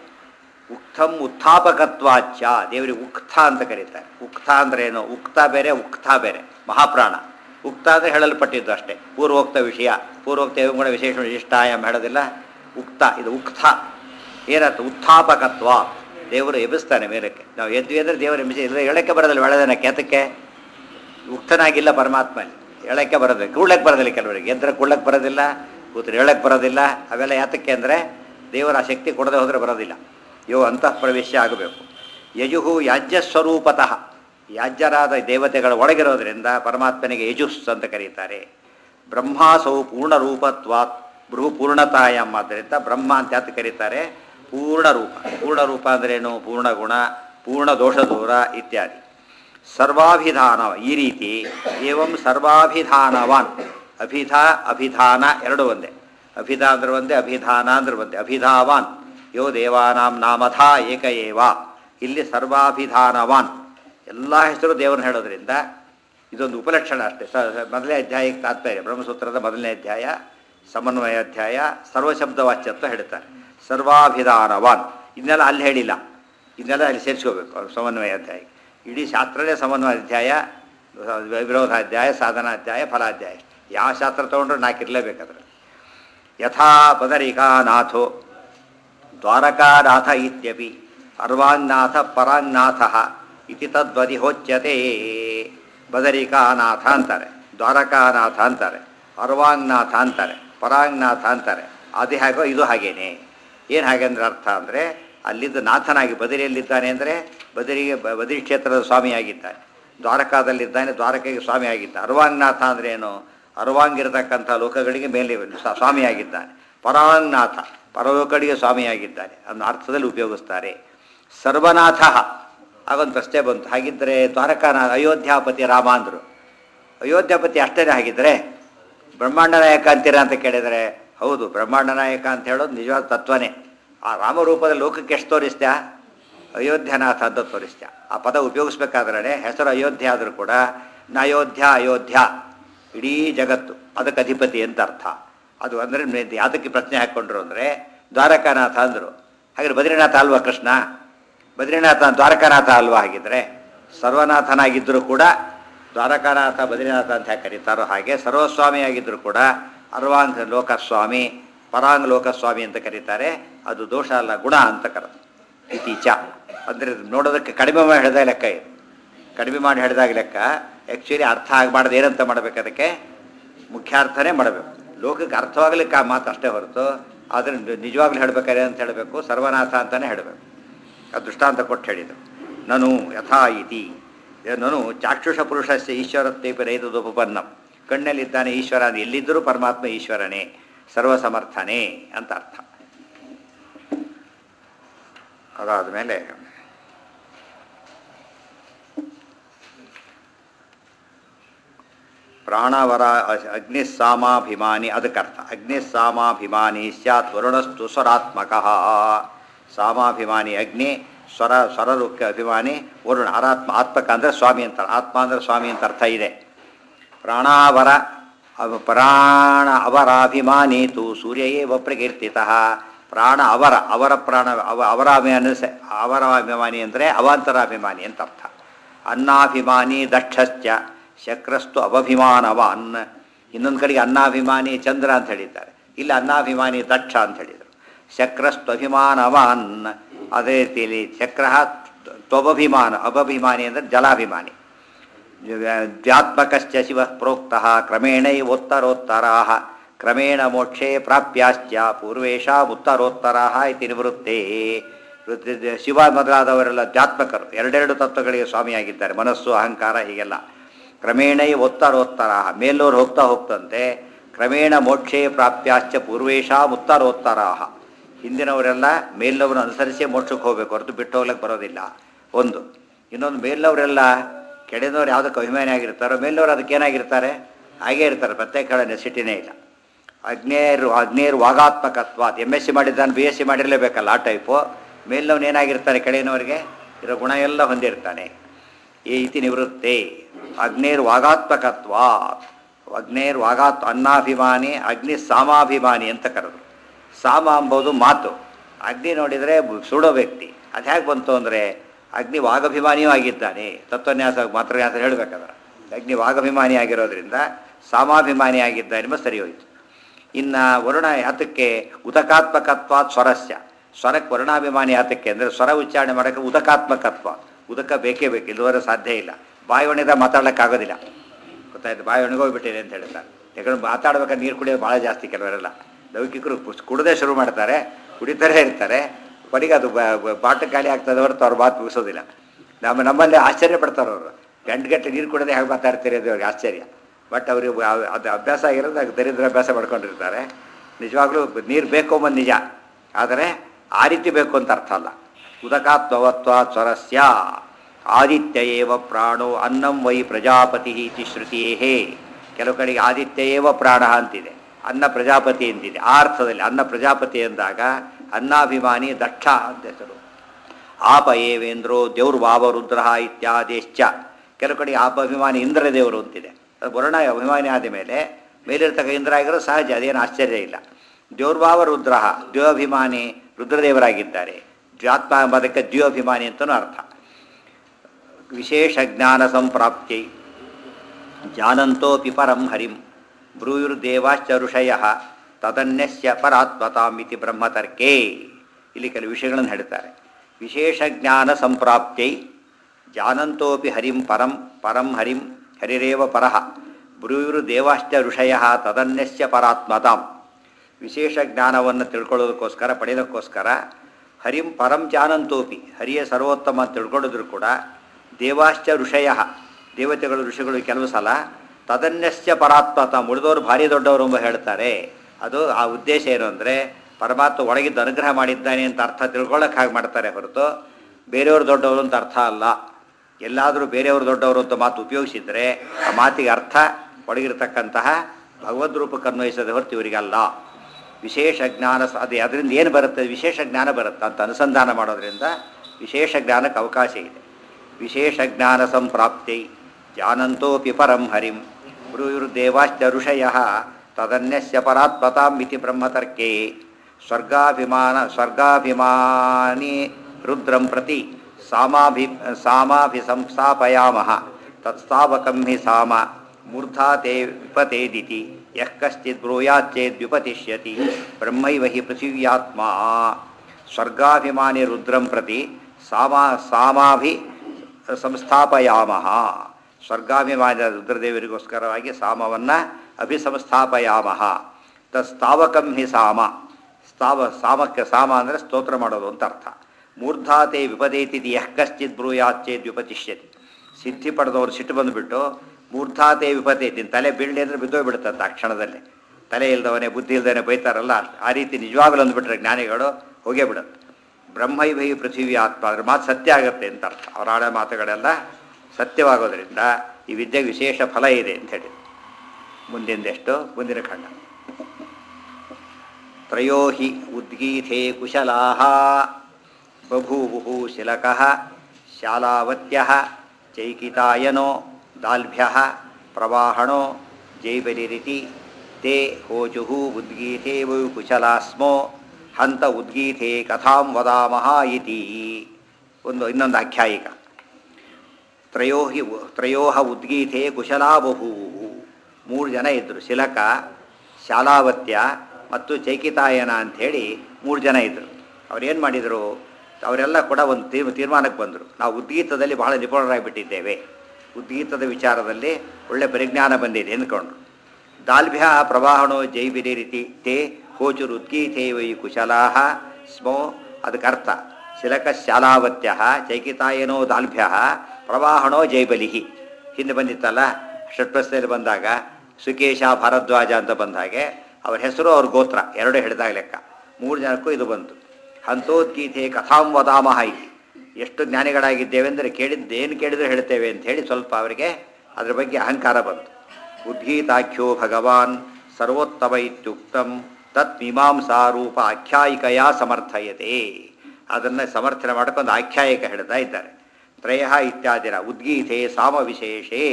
ಉಕ್ತಂ ಉತ್ಥಾಪಕತ್ವಾಚ್ಯ ದೇವರಿಗೆ ಉಕ್ತ ಅಂತ ಕರೀತಾರೆ ಉಕ್ತ ಅಂದ್ರೆ ಏನು ಉಕ್ತ ಬೇರೆ ಉಕ್ತ ಬೇರೆ ಮಹಾಪ್ರಾಣ ಉಕ್ತ ಅಂದರೆ ಹೇಳಲ್ಪಟ್ಟಿದ್ದು ಅಷ್ಟೇ ಪೂರ್ವೋಕ್ತ ವಿಷಯ ಪೂರ್ವೋಕ್ತ ಕೂಡ ವಿಶೇಷ ವಿಶಿಷ್ಟಾಯಂ ಹೇಳೋದಿಲ್ಲ ಉಕ್ತ ಇದು ಉಕ್ತ ಏನರ್ಥ ಉತ್ಥಾಪಕತ್ವ ದೇವರು ಎಬ್ಬಿಸ್ತಾನೆ ಮೇಲಕ್ಕೆ ನಾವು ಎದ್ವಿ ಅಂದರೆ ದೇವರು ಎಬ್ಬಿಸಿ ಇಲ್ಲ ಹೇಳಕ್ಕೆ ಬರೋದಿಲ್ಲ ಬೆಳೆದನ ಕೇತಕ್ಕೆ ಉಕ್ತನಾಗಿಲ್ಲ ಪರಮಾತ್ಮ ಅಲ್ಲಿ ಹೇಳಕ್ಕೆ ಬರೋದಿಲ್ಲ ಕೂಡ್ಲಕ್ಕೆ ಬರೋದಿಲ್ಲ ಕೆಲವರಿಗೆ ಎದ್ರೆ ಕೂಡ್ಲಕ್ಕೆ ಬರೋದಿಲ್ಲ ಕೂತ್ರು ಹೇಳಕ್ಕೆ ಬರೋದಿಲ್ಲ ಅವೆಲ್ಲ ಯಾತಕ್ಕೆ ಅಂದರೆ ದೇವರ ಆ ಶಕ್ತಿ ಕೊಡದೆ ಹೋದರೆ ಬರೋದಿಲ್ಲ ಯೋ ಅಂತಃ ಪ್ರವೇಶ ಆಗಬೇಕು ಯಜುಹು ಯಾಜ್ಯ ಸ್ವರೂಪತಃ ಯಾಜ್ಯರಾದ ದೇವತೆಗಳ ಒಳಗಿರೋದ್ರಿಂದ ಪರಮಾತ್ಮನಿಗೆ ಯಜುಸ್ ಅಂತ ಕರೀತಾರೆ ಬ್ರಹ್ಮಾಸೌ ಪೂರ್ಣರೂಪತ್ವಾತ್ ಬೃಹು ಪೂರ್ಣತಾಯಂ ಆದ್ದರಿಂದ ಬ್ರಹ್ಮ ಅಂತ ಯಾತ ಕರೀತಾರೆ ಪೂರ್ಣ ರೂಪ ಪೂರ್ಣ ರೂಪ ಅಂದ್ರೇನು ಪೂರ್ಣ ಗುಣ ಪೂರ್ಣ ದೋಷ ದೂರ ಇತ್ಯಾದಿ ಸರ್ವಾಭಿಧಾನ ಈ ರೀತಿ ಏವಂ ಸರ್ವಾಭಿಧಾನವಾನ್ ಅಭಿಧ ಅಭಿಧಾನ ಎರಡು ಒಂದೇ ಅಭಿಧ ಅಂದ್ರೆ ಒಂದೇ ಅಭಿಧಾನ ಅಂದ್ರೆ ಒಂದೇ ಅಭಿಧಾವಾನ್ ಯೋ ದೇವಾನಾಂ ನಾಮಥ ಏಕ ಏವ ಇಲ್ಲಿ ಸರ್ವಾಭಿಧಾನವಾನ್ ಎಲ್ಲ ಹೆಸರು ದೇವರನ್ನ ಹೇಳೋದ್ರಿಂದ ಇದೊಂದು ಉಪಲಕ್ಷಣ ಅಷ್ಟೇ ಸ ಸ- ಮೊದಲನೇ ಅಧ್ಯಾಯಕ್ಕೆ ತಾತ್ಪರ್ಯ ಬ್ರಹ್ಮಸೂತ್ರದ ಮೊದಲನೇ ಅಧ್ಯಾಯ ಸಮನ್ವಯ ಅಧ್ಯಾಯ ಸರ್ವಶಬ್ದವಾಚ್ಯತ್ವ ಹೇಳ್ತಾರೆ ಸರ್ವಾಭಿಧಾನವಾನ್ ಇದನ್ನೆಲ್ಲ ಅಲ್ಲಿ ಹೇಳಿಲ್ಲ ಇದನ್ನೆಲ್ಲ ಅಲ್ಲಿ ಸೇರಿಸ್ಕೋಬೇಕು ಅವ್ರು ಸಮನ್ವಯ ಅಧ್ಯಾಯ ಇಡೀ ಶಾಸ್ತ್ರನೇ ಸಮನ್ವಯ ಅಧ್ಯಾಯ ವಿರೋಧಾಧ್ಯಾಯ ಸಾಧನಾಧ್ಯಾಯ ಫಲಾಧ್ಯಾಯ ಯಾವ ಶಾಸ್ತ್ರ ತೊಗೊಂಡ್ರು ನಾಲ್ಕು ಇರಲೇಬೇಕಾದ್ರೆ ಯಥಾ ಬದರಿಕಾನಾಥೋ ದ್ವಾರಕಾನಾಥ ಇತ್ಯಪಿ ಅರ್ವಾಂಗ್ನಾಥ ಪರಾಂಗ್ನಾಥ ಇತಿ ತದ್ವದಿಹೋಚ್ಯತೆ ಬದರಿಕಾನಾಥ ಅಂತಾರೆ ದ್ವಾರಕಾನಾಥ ಅಂತಾರೆ ಅರ್ವಾಂಗ್ನಾಥ ಅಂತಾರೆ ಪರಾಂಗ್ನಾಥ ಅಂತಾರೆ ಅದು ಹೇಗೋ ಇದು ಹಾಗೇನೆ ಏನು ಹಾಗೆ ಅಂದ್ರೆ ಅರ್ಥ ಅಂದರೆ ಅಲ್ಲಿದ್ದು ನಾಥನಾಗಿ ಬದರಿಯಲ್ಲಿದ್ದಾನೆ ಅಂದರೆ ಬದರಿಗೆ ಬ- ಬದರಿ ಕ್ಷೇತ್ರದ ಸ್ವಾಮಿಯಾಗಿದ್ದಾನೆ ದ್ವಾರಕಾದಲ್ಲಿದ್ದಾನೆ ದ್ವಾರಕೆಗೆ ಸ್ವಾಮಿಯಾಗಿದ್ದ ಅರ್ವಾಂಗ್ನಾಥ ಅಂದ್ರೆ ಏನು ಅರ್ವಾಂಗಿರತಕ್ಕಂಥ ಲೋಕಗಳಿಗೆ ಮೇಲೆ ಸ- ಸ್ವಾಮಿಯಾಗಿದ್ದಾನೆ ಪರಾಂಗ್ನಾಥ ಪರಲೋಕಗಳಿಗೆ ಸ್ವಾಮಿಯಾಗಿದ್ದಾನೆ ಅನ್ನೋ ಅರ್ಥದಲ್ಲಿ ಉಪಯೋಗಿಸ್ತಾರೆ ಸರ್ವನಾಥ ಆಗೊಂದು ಪ್ರಶ್ನೆ ಬಂತು ಹಾಗಿದ್ದರೆ ದ್ವಾರಕಾನಾಥ ಅಯೋಧ್ಯಾಪತಿ ರಾಮ ಅಂದರು ಅಯೋಧ್ಯಾಪತಿ ಅಷ್ಟೇ ಹಾಗಿದ್ರೆ ಬ್ರಹ್ಮಾಂಡ ನಾಯಕ ಅಂತೀರಾ ಅಂತ ಕೇಳಿದರೆ ಹೌದು ಬ್ರಹ್ಮಾಂಡ ನಾಯಕ ಅಂತ ಹೇಳೋದು ನಿಜವಾದ ತತ್ವನೇ ಆ ರಾಮರೂಪದ ಲೋಕಕ್ಕೆ ಎಷ್ಟು ತೋರಿಸ್ತ್ಯಾ ಅಯೋಧ್ಯನಾಥ ಅಂತ ತೋರಿಸ್ತ್ಯಾ ಆ ಪದ ಉಪಯೋಗಿಸ್ಬೇಕಾದ್ರೆ ಹೆಸರು ಅಯೋಧ್ಯ ಆದರೂ ಕೂಡ ನಯೋಧ್ಯ ಅಯೋಧ್ಯ ಇಡೀ ಜಗತ್ತು ಅದಕ್ಕೆ ಅಧಿಪತಿ ಅಂತ ಅರ್ಥ ಅದು ಅಂದರೆ ಯಾತಕ್ಕೆ ಪ್ರಶ್ನೆ ಹಾಕ್ಕೊಂಡ್ರು ಅಂದರೆ ದ್ವಾರಕಾನಾಥ ಅಂದರು ಹಾಗಾದ್ರೆ ಬದ್ರಿನಾಥ ಅಲ್ವಾ ಕೃಷ್ಣ ಬದ್ರಿನಾಥ ದ್ವಾರಕಾನಾಥ ಅಲ್ವಾ ಹಾಗಿದ್ರೆ ಸರ್ವನಾಥನಾಗಿದ್ದರೂ ಕೂಡ ದ್ವಾರಕಾನಾಥ ಬದ್ರಿನಾಥ ಅಂತ ಯಾಕೆ ಕರೀತಾರೋ ಹಾಗೆ ಸರ್ವಸ್ವಾಮಿಯಾಗಿದ್ದರೂ ಕೂಡ ಅರ್ವಾಂಗ ಲೋಕಸ್ವಾಮಿ ಪರಾಂಗ ಲೋಕಸ್ವಾಮಿ ಅಂತ ಕರೀತಾರೆ ಅದು ದೋಷ ಅಲ್ಲ ಗುಣ ಅಂತ ಕರೆದು ಇತೀಚ ಅಂದರೆ ನೋಡೋದಕ್ಕೆ ಕಡಿಮೆ ಮಾಡಿ ಹಿಡ್ದಾಗ ಲೆಕ್ಕ ಇದು ಕಡಿಮೆ ಮಾಡಿ ಹಿಡ್ದಾಗ ಲೆಕ್ಕ ಆ್ಯಕ್ಚುಲಿ ಅರ್ಥ ಆಗಬಾರ್ದು ಏನಂತ ಮಾಡಬೇಕು ಅದಕ್ಕೆ ಮುಖ್ಯಾರ್ಥನೇ ಮಾಡಬೇಕು ಲೋಕಕ್ಕೆ ಅರ್ಥವಾಗಲಿಕ್ಕೆ ಆ ಮಾತು ಅಷ್ಟೇ ಹೊರತು ಆದರೆ ನಿಜವಾಗ್ಲೂ ಹೇಳ್ಬೇಕಾದ್ರೆ ಅಂತ ಹೇಳಬೇಕು ಸರ್ವನಾಥ ಅಂತಲೇ ಹೇಳಬೇಕು ಅದು ದೃಷ್ಟಾಂತ ಕೊಟ್ಟು ಹೇಳಿದರು ನನು ಯಥಾ ಇತಿ ನನು ಚಾಕ್ಷುಷ ಪುರುಷಸ್ಯ ಈಶ್ವರತ್ವೈಪ ರೈತದುಪಪನ್ನಂ ಕಣ್ಣಲ್ಲಿದ್ದಾನೆ ಈಶ್ವರ ಅಂದ್ರೆ ಎಲ್ಲಿದ್ದರೂ ಪರಮಾತ್ಮ ಈಶ್ವರನೇ ಸರ್ವಸಮರ್ಥನೇ ಅಂತ ಅರ್ಥ ಅದಾದ ಮೇಲೆ ಪ್ರಾಣವರ ಅಗ್ನಿಸ್ಸಾಮಾಭಿಮಾನಿ ಅದಕ್ಕರ್ಥ ಅಗ್ನಿಸ್ಸಾಮಾಭಿಮಾನಿ ಸ್ಯಾತ್ ವರುಣಸ್ತು ಸ್ವರಾತ್ಮಕ ಸಾಮಾಭಿಮಾನಿ ಅಗ್ನಿ ಸ್ವರ ಸ್ವರರೂಪಕ್ಕೆ ಅಭಿಮಾನಿ ವರುಣ ಅರಾತ್ಮ ಆತ್ಮಕ ಅಂದರೆ ಸ್ವಾಮಿ ಅಂತಾರೆ ಆತ್ಮ ಅಂದರೆ ಸ್ವಾಮಿ ಅಂತ ಅರ್ಥ ಇದೆ ಪ್ರಾಣಾವರ ಅವ ಪ್ರಾಣ ಅವರಾಭಿಮಾನಿ ತು ಸೂರ್ಯ ಏವ ಪ್ರಕೀರ್ತಿತ ಪ್ರಾಣ ಅವರ ಅವರ ಪ್ರಾಣ ಅವ ಅವರಾಭಿಮಾನಿ ಸ ಅವರಾಭಿಮಾನಿ ಅಂದರೆ ಅವಾಂತರಾಭಿಮಾನಿ ಅಂತ ಅರ್ಥ ಅನ್ನಾಭಿಮಾನಿ ದಕ್ಷಶ್ಚ ಶಕ್ರಸ್ತು ಅವಭಿಮಾನವಾನ್ ಇನ್ನೊಂದು ಕಡೆಗೆ ಅನ್ನಾಭಿಮಾನಿ ಚಂದ್ರ ಅಂತ ಹೇಳಿದ್ದಾರೆ ಇಲ್ಲಿ ಅನ್ನಾಭಿಮಾನಿ ದಕ್ಷ ಅಂತ ಹೇಳಿದರು ಶಕ್ರಸ್ತು ಅಭಿಮಾನವಾನ್ ಅದೇ ರೀತಿಯಲ್ಲಿ ಚಕ್ರ ತ್ವಭಿಮಾನ ಅಭಭಿಮಾನಿ ಅಂದರೆ ಜಲಾಭಿಮಾನಿ ದ್ಯಾತ್ಮಕಶ್ಚ ಶಿವ ಪ್ರೋಕ್ತ ಕ್ರಮೇಣೈವೋತ್ತರೋತ್ತರಾ ಕ್ರಮೇಣ ಮೋಕ್ಷೇ ಪ್ರಾಪ್ಯಾಶ್ಚ ಪೂರ್ವೇಶಾಂ ಉತ್ತರೋತ್ತರಾ ಇತಿ ನಿವೃತ್ತೇ ಶಿವ ಮೊದಲಾದವರೆಲ್ಲ ದ್ಯಾತ್ಮಕರು ಎರಡೆರಡು ತತ್ವಗಳಿಗೆ ಸ್ವಾಮಿಯಾಗಿದ್ದಾರೆ ಮನಸ್ಸು ಅಹಂಕಾರ ಹೀಗೆಲ್ಲ ಕ್ರಮೇಣೈ ಉತ್ತರೋತ್ತರ ಮೇಲೋರು ಹೋಗ್ತಾ ಹೋಗ್ತಂತೆ ಕ್ರಮೇಣ ಮೋಕ್ಷೇ ಪ್ರಾಪ್ಯಾಶ್ಚ ಪೂರ್ವೇಶಾಂ ಉತ್ತರೋತ್ತರಾ ಹಿಂದಿನವರೆಲ್ಲ ಮೇಲಿನವ್ರನ್ನ ಅನುಸರಿಸಿ ಮೋಕ್ಷಕ್ಕೆ ಹೋಗಬೇಕು ಹೊರತು ಬಿಟ್ಟು ಹೋಗ್ಲಿಕ್ಕೆ ಬರೋದಿಲ್ಲ ಒಂದು ಇನ್ನೊಂದು ಮೇಲಿನವರೆಲ್ಲ ಕೆಳದವ್ರು ಯಾವುದಕ್ಕೆ ಅಭಿಮಾನಿ ಆಗಿರ್ತಾರೋ ಮೇಲಿನವ್ರು ಅದಕ್ಕೆ ಏನಾಗಿರ್ತಾರೆ ಹಾಗೇ ಇರ್ತಾರೆ ಪ್ರತ್ಯೇಕ ಹೇಳೋ ನೆಸಿಟಿನೇ ಇಲ್ಲ ಅಗ್ನೇರು ಅಗ್ನೇರು ವಾಗಾತ್ಮಕತ್ವ ಎಮ್ ಎಸ್ ಸಿ ಮಾಡಿದ್ದಾನೆ ಬಿ ಎಸ್ ಸಿ ಮಾಡಿರಲೇಬೇಕಲ್ಲ ಆ ಟೈಪು ಮೇಲಿನವ್ನು ಏನಾಗಿರ್ತಾನೆ ಕೆಳಗಿನವರಿಗೆ ಇರೋ ಗುಣ ಎಲ್ಲ ಹೊಂದಿರ್ತಾನೆ ಈ ಇತಿ ನಿವೃತ್ತೆ ಅಗ್ನೇರ್ ವಾಗಾತ್ಮಕತ್ವ ಅಗ್ನೇರ್ ವಾಗಾತ್ ಅನ್ನಾಭಿಮಾನಿ ಅಗ್ನಿ ಸಾಮಾಭಿಮಾನಿ ಅಂತ ಕರೆದ್ರು ಸಾಮ ಅಂಬೋದು ಮಾತು ಅಗ್ನಿ ನೋಡಿದರೆ ಸುಡೋ ವ್ಯಕ್ತಿ ಅದು ಹೇಗೆ ಬಂತು ಅಂದರೆ ಅಗ್ನಿ ವಾಗಭಿಮಾನಿಯೂ ಆಗಿದ್ದಾನೆ ತತ್ವನ್ಯಾಸ ಮಾತೃನ್ಯಾಸ ಹೇಳಬೇಕಾದ್ರೆ ಅಗ್ನಿ ವಾಗಭಿಮಾನಿ ಆಗಿರೋದ್ರಿಂದ ಸಾಮಾಭಿಮಾನಿ ಆಗಿದ್ದಾನೆ ಎಂಬ ಸರಿ ಹೋಯಿತು ಇನ್ನು ವರುಣ ಯಾತಕ್ಕೆ ಉದಕಾತ್ಮಕತ್ವಾತ್ ಸ್ವರಸ್ಯ ಸ್ವರಕ್ಕೆ ವರ್ಣಾಭಿಮಾನಿ ಯಾತಕ್ಕೆ ಅಂದರೆ ಸ್ವರ ಉಚ್ಚಾರಣೆ ಮಾಡೋಕ್ಕೆ ಉದಕಾತ್ಮಕತ್ವ ಉದಕ ಬೇಕೇ ಬೇಕು ಇಲ್ಲವರೆ ಸಾಧ್ಯ ಇಲ್ಲ ಬಾಯಿ ಒಣಗಿದ ಮಾತಾಡೋಕ್ಕಾಗೋದಿಲ್ಲ ಗೊತ್ತಾಯ್ತು ಬಾಯಿ ಒಣಗೋಗ್ಬಿಟ್ಟಿದೆ ಅಂತ ಹೇಳ್ತಾರೆ ಯಾಕಂದ್ರೆ ಮಾತಾಡ್ಬೇಕಾದ್ರೆ ನೀರು ಕುಡಿಯೋದು ಭಾಳ ಜಾಸ್ತಿ ಕೆಲವರೆಲ್ಲ ಲೌಕಿಕರು ಪುಸ್- ಕುಡದೇ ಶುರು ಮಾಡ್ತಾರೆ ಕುಡಿತಾರೆ ಇರ್ತಾರೆ ಕೊನೆಗೆ ಅದು ಬಾಟ ಖಾಲಿ ಆಗ್ತದೆ ಹೊರತು ಅವ್ರ ಮಾತು ಮುಗಿಸೋದಿಲ್ಲ ನಮ್ಮ ನಮ್ಮಲ್ಲಿ ಆಶ್ಚರ್ಯ ಪಡ್ತಾರೆ ಅವರು ಗಂಟು ಗಂಟೆ ನೀರು ಕುಡದೆ ಹೇಗೆ ಮಾತಾಡ್ತೀರಿ ಅದು ಅವ್ರಿಗೆ ಆಶ್ಚರ್ಯ ಬಟ್ ಅವ್ರಿಗೆ ಆ- ಅದು ಅಭ್ಯಾಸ ಆಗಿರೋದು ಅದು ದರಿದ್ರ ಅಭ್ಯಾಸ ಮಾಡ್ಕೊಂಡಿರ್ತಾರೆ ನಿಜವಾಗ್ಲೂ ನೀರು ಬೇಕು ಅಂಬದು ನಿಜ ಆದರೆ ಆ ರೀತಿ ಬೇಕು ಅಂತ ಅರ್ಥ ಅಲ್ಲ ಉದಕಾತ್ಮವತ್ವ ಸ್ವರಸ್ಯ ಆದಿತ್ಯ ಏವ ಪ್ರಾಣೋ ಅನ್ನಂ ವೈ ಪ್ರಜಾಪತಿ ಇತಿ ಶ್ರುತಿಯೇ ಕೆಲವು ಕಡೆಗೆ ಆದಿತ್ಯ ಏವ ಪ್ರಾಣ ಅಂತಿದೆ ಅನ್ನ ಪ್ರಜಾಪತಿ ಅಂತಿದೆ ಆ ಅರ್ಥದಲ್ಲಿ ಅನ್ನ ಪ್ರಜಾಪತಿ ಎಂದಾಗ ಅನ್ನಾಭಿಮಾನಿ ದಕ್ಷ ಅಂತ ಹೆಸರು ಆಪ ಏವೇಂದ್ರೋ ದೇವ್ರಭಾವ ರುದ್ರ ಇತ್ಯಾದಿಶ್ಚ ಕೆಲವು ಕಡೆ ಆಪಾಭಿಮಾನಿ ಇಂದ್ರ ದೇವರು ಅಂತಿದೆ ಅದು ವರ್ಣ ಅಭಿಮಾನಿ ಆದ ಮೇಲೆ ಮೇಲಿರ್ತಕ್ಕ ಇಂದ್ರ ಆಗಿರೋ ಸಹಜ ಅದೇನು ಆಶ್ಚರ್ಯ ಇಲ್ಲ ದೇವ್ರಭಾವ ರುದ್ರ ದ್ಯೋಭಿಮಾನಿ ರುದ್ರದೇವರಾಗಿದ್ದಾರೆ ದ್ವಾತ್ಮ ಎಂಬುದಕ್ಕೆ ದ್ಯೋಭಿಮಾನಿ ಅಂತಲೂ ಅರ್ಥ ವಿಶೇಷ ಜ್ಞಾನ ಸಂಪ್ರಾಪ್ತಿ ಜಾನಂತೋಪಿ ಪರಂ ಹರಿಂ ಬ್ರೂಯುರ್ದೇವಾಶ್ಚ ಋಷಯ ತದನ್ಯಸ್ಯ ಪರಾತ್ಮತಾಂ ಇತಿ ಬ್ರಹ್ಮತರ್ಕೇ ಇಲ್ಲಿ ಕೆಲವು ವಿಷಯಗಳನ್ನು ಹೇಳ್ತಾರೆ ವಿಶೇಷ ಜ್ಞಾನ ಸಂಪ್ರಾಪ್ತೈ ಜಾನಂತೋಪಿ ಹರಿಂ ಪರಂ ಪರಂ ಹರಿಂ ಹರಿರೇವ ಪರಃ ಬ್ರೂಯುರ್ದೇವಾಶ್ಚ ಋಷಯ ತದನ್ಯಸ್ಯ ಪರಾತ್ಮತಾಂ ವಿಶೇಷ ಜ್ಞಾನವನ್ನು ತಿಳ್ಕೊಳ್ಳೋದಕ್ಕೋಸ್ಕರ ಪಡೆಯೋದಕ್ಕೋಸ್ಕರ ಹರಿಂ ಪರಂ ಜಾನಂತೋಪಿ ಹರಿಯ ಸರ್ವೋತ್ತಮ ಅಂತ ತಿಳ್ಕೊಳ್ಳೋದ್ರು ಕೂಡ ದೇವಾಶ್ಚ ಋಷಯ ದೇವತೆಗಳು ಋಷಿಗಳು ಕೆಲವು ಸಲ ತದನ್ಯಸ್ಯ ಪರಾತ್ಮತ ಉಳಿದವರು ಭಾರಿ ದೊಡ್ಡವರು ಎಂಬ ಹೇಳ್ತಾರೆ ಅದು ಆ ಉದ್ದೇಶ ಏನು ಅಂದರೆ ಪರಮಾತ್ಮ ಒಳಗಿದ್ದು ಅನುಗ್ರಹ ಮಾಡಿದ್ದಾನೆ ಅಂತ ಅರ್ಥ ತಿಳ್ಕೊಳ್ಳೋಕೆ ಹಾಗೆ ಮಾಡ್ತಾರೆ ಹೊರತು ಬೇರೆಯವರು ದೊಡ್ಡವರು ಅಂತ ಅರ್ಥ ಅಲ್ಲ ಎಲ್ಲಾದರೂ ಬೇರೆಯವರು ದೊಡ್ಡವರು ಅಂತ ಮಾತು ಉಪಯೋಗಿಸಿದರೆ ಆ ಮಾತಿಗೆ ಅರ್ಥ ಒಳಗಿರತಕ್ಕಂತಹ ಭಗವದ್ ರೂಪಕ್ಕೆ ಅನ್ವಯಿಸದೆ ಹೊರತು ಇವರಿಗಲ್ಲ ವಿಶೇಷ ಜ್ಞಾನ ಸ- ಅದು ಅದರಿಂದ ಏನು ಬರುತ್ತೆ ವಿಶೇಷ ಜ್ಞಾನ ಬರುತ್ತೆ ಅಂತ ಅನುಸಂಧಾನ ಮಾಡೋದ್ರಿಂದ ವಿಶೇಷ ಜ್ಞಾನಕ್ಕೆ ಅವಕಾಶ ಇದೆ ವಿಶೇಷ ಜ್ಞಾನ ಸಂಪ್ರಾಪ್ತೈ ಜಾನಂತೋಪಿ ಪರಂ ಹರಿಂ ಬ್ರೂಯುರ್ದೇವಾಶ್ಚ ಋಷಯ ತದನ್ಯಸ್ಯ ಪರಾತ್ಮತಾಂ ಇತಿ ಬ್ರಹ್ಮತರ್ಕೆ ಸ್ವರ್ಗಾಭಿಮಾನ ಸ್ವರ್ಗಾಭಿಮಾನಿ ರುದ್ರಂ ಪ್ರತಿ ಸಾಮಾಭಿ ಸಾಮಾಭಿಸಂಸ್ಥಾಪಯಾಮಃ ತತ್ಸ್ತಾವಕಂ ಹಿ ಸಾಮ ಮೂರ್ಧಾ ತೇ ವಿಪತೇದಿತಿ ಯಃ ಕಶ್ಚಿತ್ ಬ್ರೂಯಾಚ್ಚೇದ್ ವಿಪತಿಷ್ಯತಿ ಬ್ರಹ್ಮೈವ ಹಿ ಪೃಥಿವ್ಯಾತ್ಮ ಸ್ವರ್ಗಾಭಿಮಾನಿ ರುದ್ರಂ ಪ್ರತಿ ಸಾಮಾ ಸಾಮಾಭಿ ಸಂಸ್ಥಾಪಯಾಮಃ ಸ್ವರ್ಗಾಭಿಮಾನಿ ರುದ್ರದೇವರಿಗೋಸ್ಕರವಾಗಿ ಸಾಮವನ್ನು ಅಭಿಸಂಸ್ಥಾಪಯಾಮಃ ತಸ್ತಾವಕಂ ಹಿ ಸಾಮ ಸ್ತಾವ ಸಾಮಕ್ಕೆ ಸಾಮ ಅಂದರೆ ಸ್ತೋತ್ರ ಮಾಡೋದು ಅಂತ ಅರ್ಥ ಮೂರ್ಧಾತೆ ವಿಪದೇತಿ ಯಃ ಕಶ್ಚಿತ್ ಬ್ರೂಯಾಚ್ಚೇದ್ ವಿಪತಿಷ್ಯತಿ ಸಿದ್ಧಿ ಪಡೆದವರು ಸಿಟ್ಟು ಬಂದುಬಿಟ್ಟು ಮೂರ್ಧಾತೆ ವಿಪತೇತಿ ತಲೆ ಬೀಳ್ಳಿ ಅಂದರೆ ಬಿದ್ದೋಗ್ಬಿಡುತ್ತೆ ಆ ಕ್ಷಣದಲ್ಲಿ ತಲೆ ಇಲ್ದವನೇ ಬುದ್ಧಿ ಇಲ್ದವನೇ ಬೈತಾರಲ್ಲ ಆ ರೀತಿ ನಿಜವಾಗಲೂ ಅಂದ್ಬಿಟ್ರೆ ಜ್ಞಾನಿಗಳು ಹೋಗೇ ಬಿಡುತ್ತೆ ಬ್ರಹ್ಮೈವೈ ಪೃಥ್ವಿ ಆತ್ಮ ಅದ್ರ ಮಾತು ಸತ್ಯ ಆಗುತ್ತೆ ಅಂತ ಅರ್ಥ ಅವರ ಆಡೋ ಮಾತುಗಳೆಲ್ಲ ಸತ್ಯವಾಗೋದ್ರಿಂದ ಈ ವಿದ್ಯೆಗೆ ವಿಶೇಷ ಫಲ ಇದೆ ಅಂತ ಹೇಳಿ ಮುಂದಿಂದೆಷ್ಟು ಮುಂದಿನ ಖಂಡ ತ್ರಯೋ ಹಿ ಉದ್ಗೀಥೆ ಕುಶಲಾಹ ಬಭೂವು ಶಿಲಕಃ ಶಾಲಾವತ್ಯ ಚೈಕಿತಾಯನೋ ದಾಲ್ಭ್ಯ ಪ್ರವಾಹಣೋ ಜೈಬಲಿರಿತಿ ತೇ ಹೋಚು ಉದ್ಗೀಥೆ ವೈ ಕುಶಲಾಸ್ಮೋ ಹಂತ ಉದ್ಗೀಥೆ ಕಥಾಂ ವದಾಮಹ ಇತಿ ಒಂದು ಇನ್ನೊಂದು ಆಖ್ಯಾಯಿಕ ತ್ರಯೋ ಹಿ ತ್ರಯೋಹ ಉದ್ಗೀಥೆ ಕುಶಲಾ ಬಭೂವು ಮೂರು ಜನ ಇದ್ದರು ಶಿಲಕ ಶಾಲಾವತ್ಯ ಮತ್ತು ಚೈಕಿತಾಯನ ಅಂಥೇಳಿ ಮೂರು ಜನ ಇದ್ದರು ಅವ್ರೇನು ಮಾಡಿದರು ಅವರೆಲ್ಲ ಕೂಡ ಒಂದು ತೀರ್ ತೀರ್ಮಾನಕ್ಕೆ ಬಂದರು ನಾವು ಉದ್ಗೀತದಲ್ಲಿ ಬಹಳ ನಿಪುಣರಾಗಿಬಿಟ್ಟಿದ್ದೇವೆ ಉದ್ಗೀತದ ವಿಚಾರದಲ್ಲಿ ಒಳ್ಳೆ ಪರಿಜ್ಞಾನ ಬಂದಿದೆ ಅಂದ್ಕೊಂಡ್ರು ದಾಲ್ಭ್ಯ ಪ್ರವಾಹಣೋ ಜೈಬಿರಿ ರೀತಿ ತೇ ಹೋಚುರು ಉದ್ಗೀತೆ ವೈ ಕುಶಲಾಹ ಸ್ಮೋ ಅದಕ್ಕೆ ಅರ್ಥ ಶಿಲಕ ಶಾಲಾವತ್ಯ ಚೈಕಿತಾಯನೋ ದಾಲ್ಭ್ಯ ಪ್ರವಾಹಣೋ ಜೈಬಲಿಹಿ ಹಿಂದೆ ಬಂದಿತ್ತಲ್ಲ ಷಟ್ಪ್ರಸ್ಥೆಯಲ್ಲಿ ಬಂದಾಗ ಸುಕೇಶ ಭಾರದ್ವಾಜ ಅಂತ ಬಂದ ಹಾಗೆ ಅವ್ರ ಹೆಸರು ಅವ್ರ ಗೋತ್ರ ಎರಡು ಹಿಡಿದಾಗ ಲೆಕ್ಕ ಮೂರು ಜನಕ್ಕೂ ಇದು ಬಂತು ಹಂತೋದ್ಗೀತೆ ಕಥಾಂ ವದಾಮಹ ಇತಿ ಎಷ್ಟು ಜ್ಞಾನಿಗಳಾಗಿದ್ದೇವೆ ಅಂದರೆ ಕೇಳಿದ್ದೇನು ಕೇಳಿದ್ರು ಹೇಳ್ತೇವೆ ಅಂತ ಹೇಳಿ ಸ್ವಲ್ಪ ಅವರಿಗೆ ಅದ್ರ ಬಗ್ಗೆ ಅಹಂಕಾರ ಬಂತು ಉದ್ಗೀತಾಖ್ಯೋ ಭಗವಾನ್ ಸರ್ವೋತ್ತಮ ಇತ್ಯುಕ್ತಂ ತತ್ ಮೀಮಾಂಸಾರೂಪ ಆಖ್ಯಾಯಿಕೆಯ ಸಮರ್ಥಯತೆ ಅದನ್ನು ಸಮರ್ಥನೆ ಮಾಡ್ಕೊಂಡು ಆಖ್ಯಾಯಿಕ ಹೇಳ್ತಾ ಇದ್ದಾರೆ ತ್ರಯ ಇತ್ಯಾದಿನ ಉದ್ಗೀತೆ ಸಾಮ ವಿಶೇಷೇ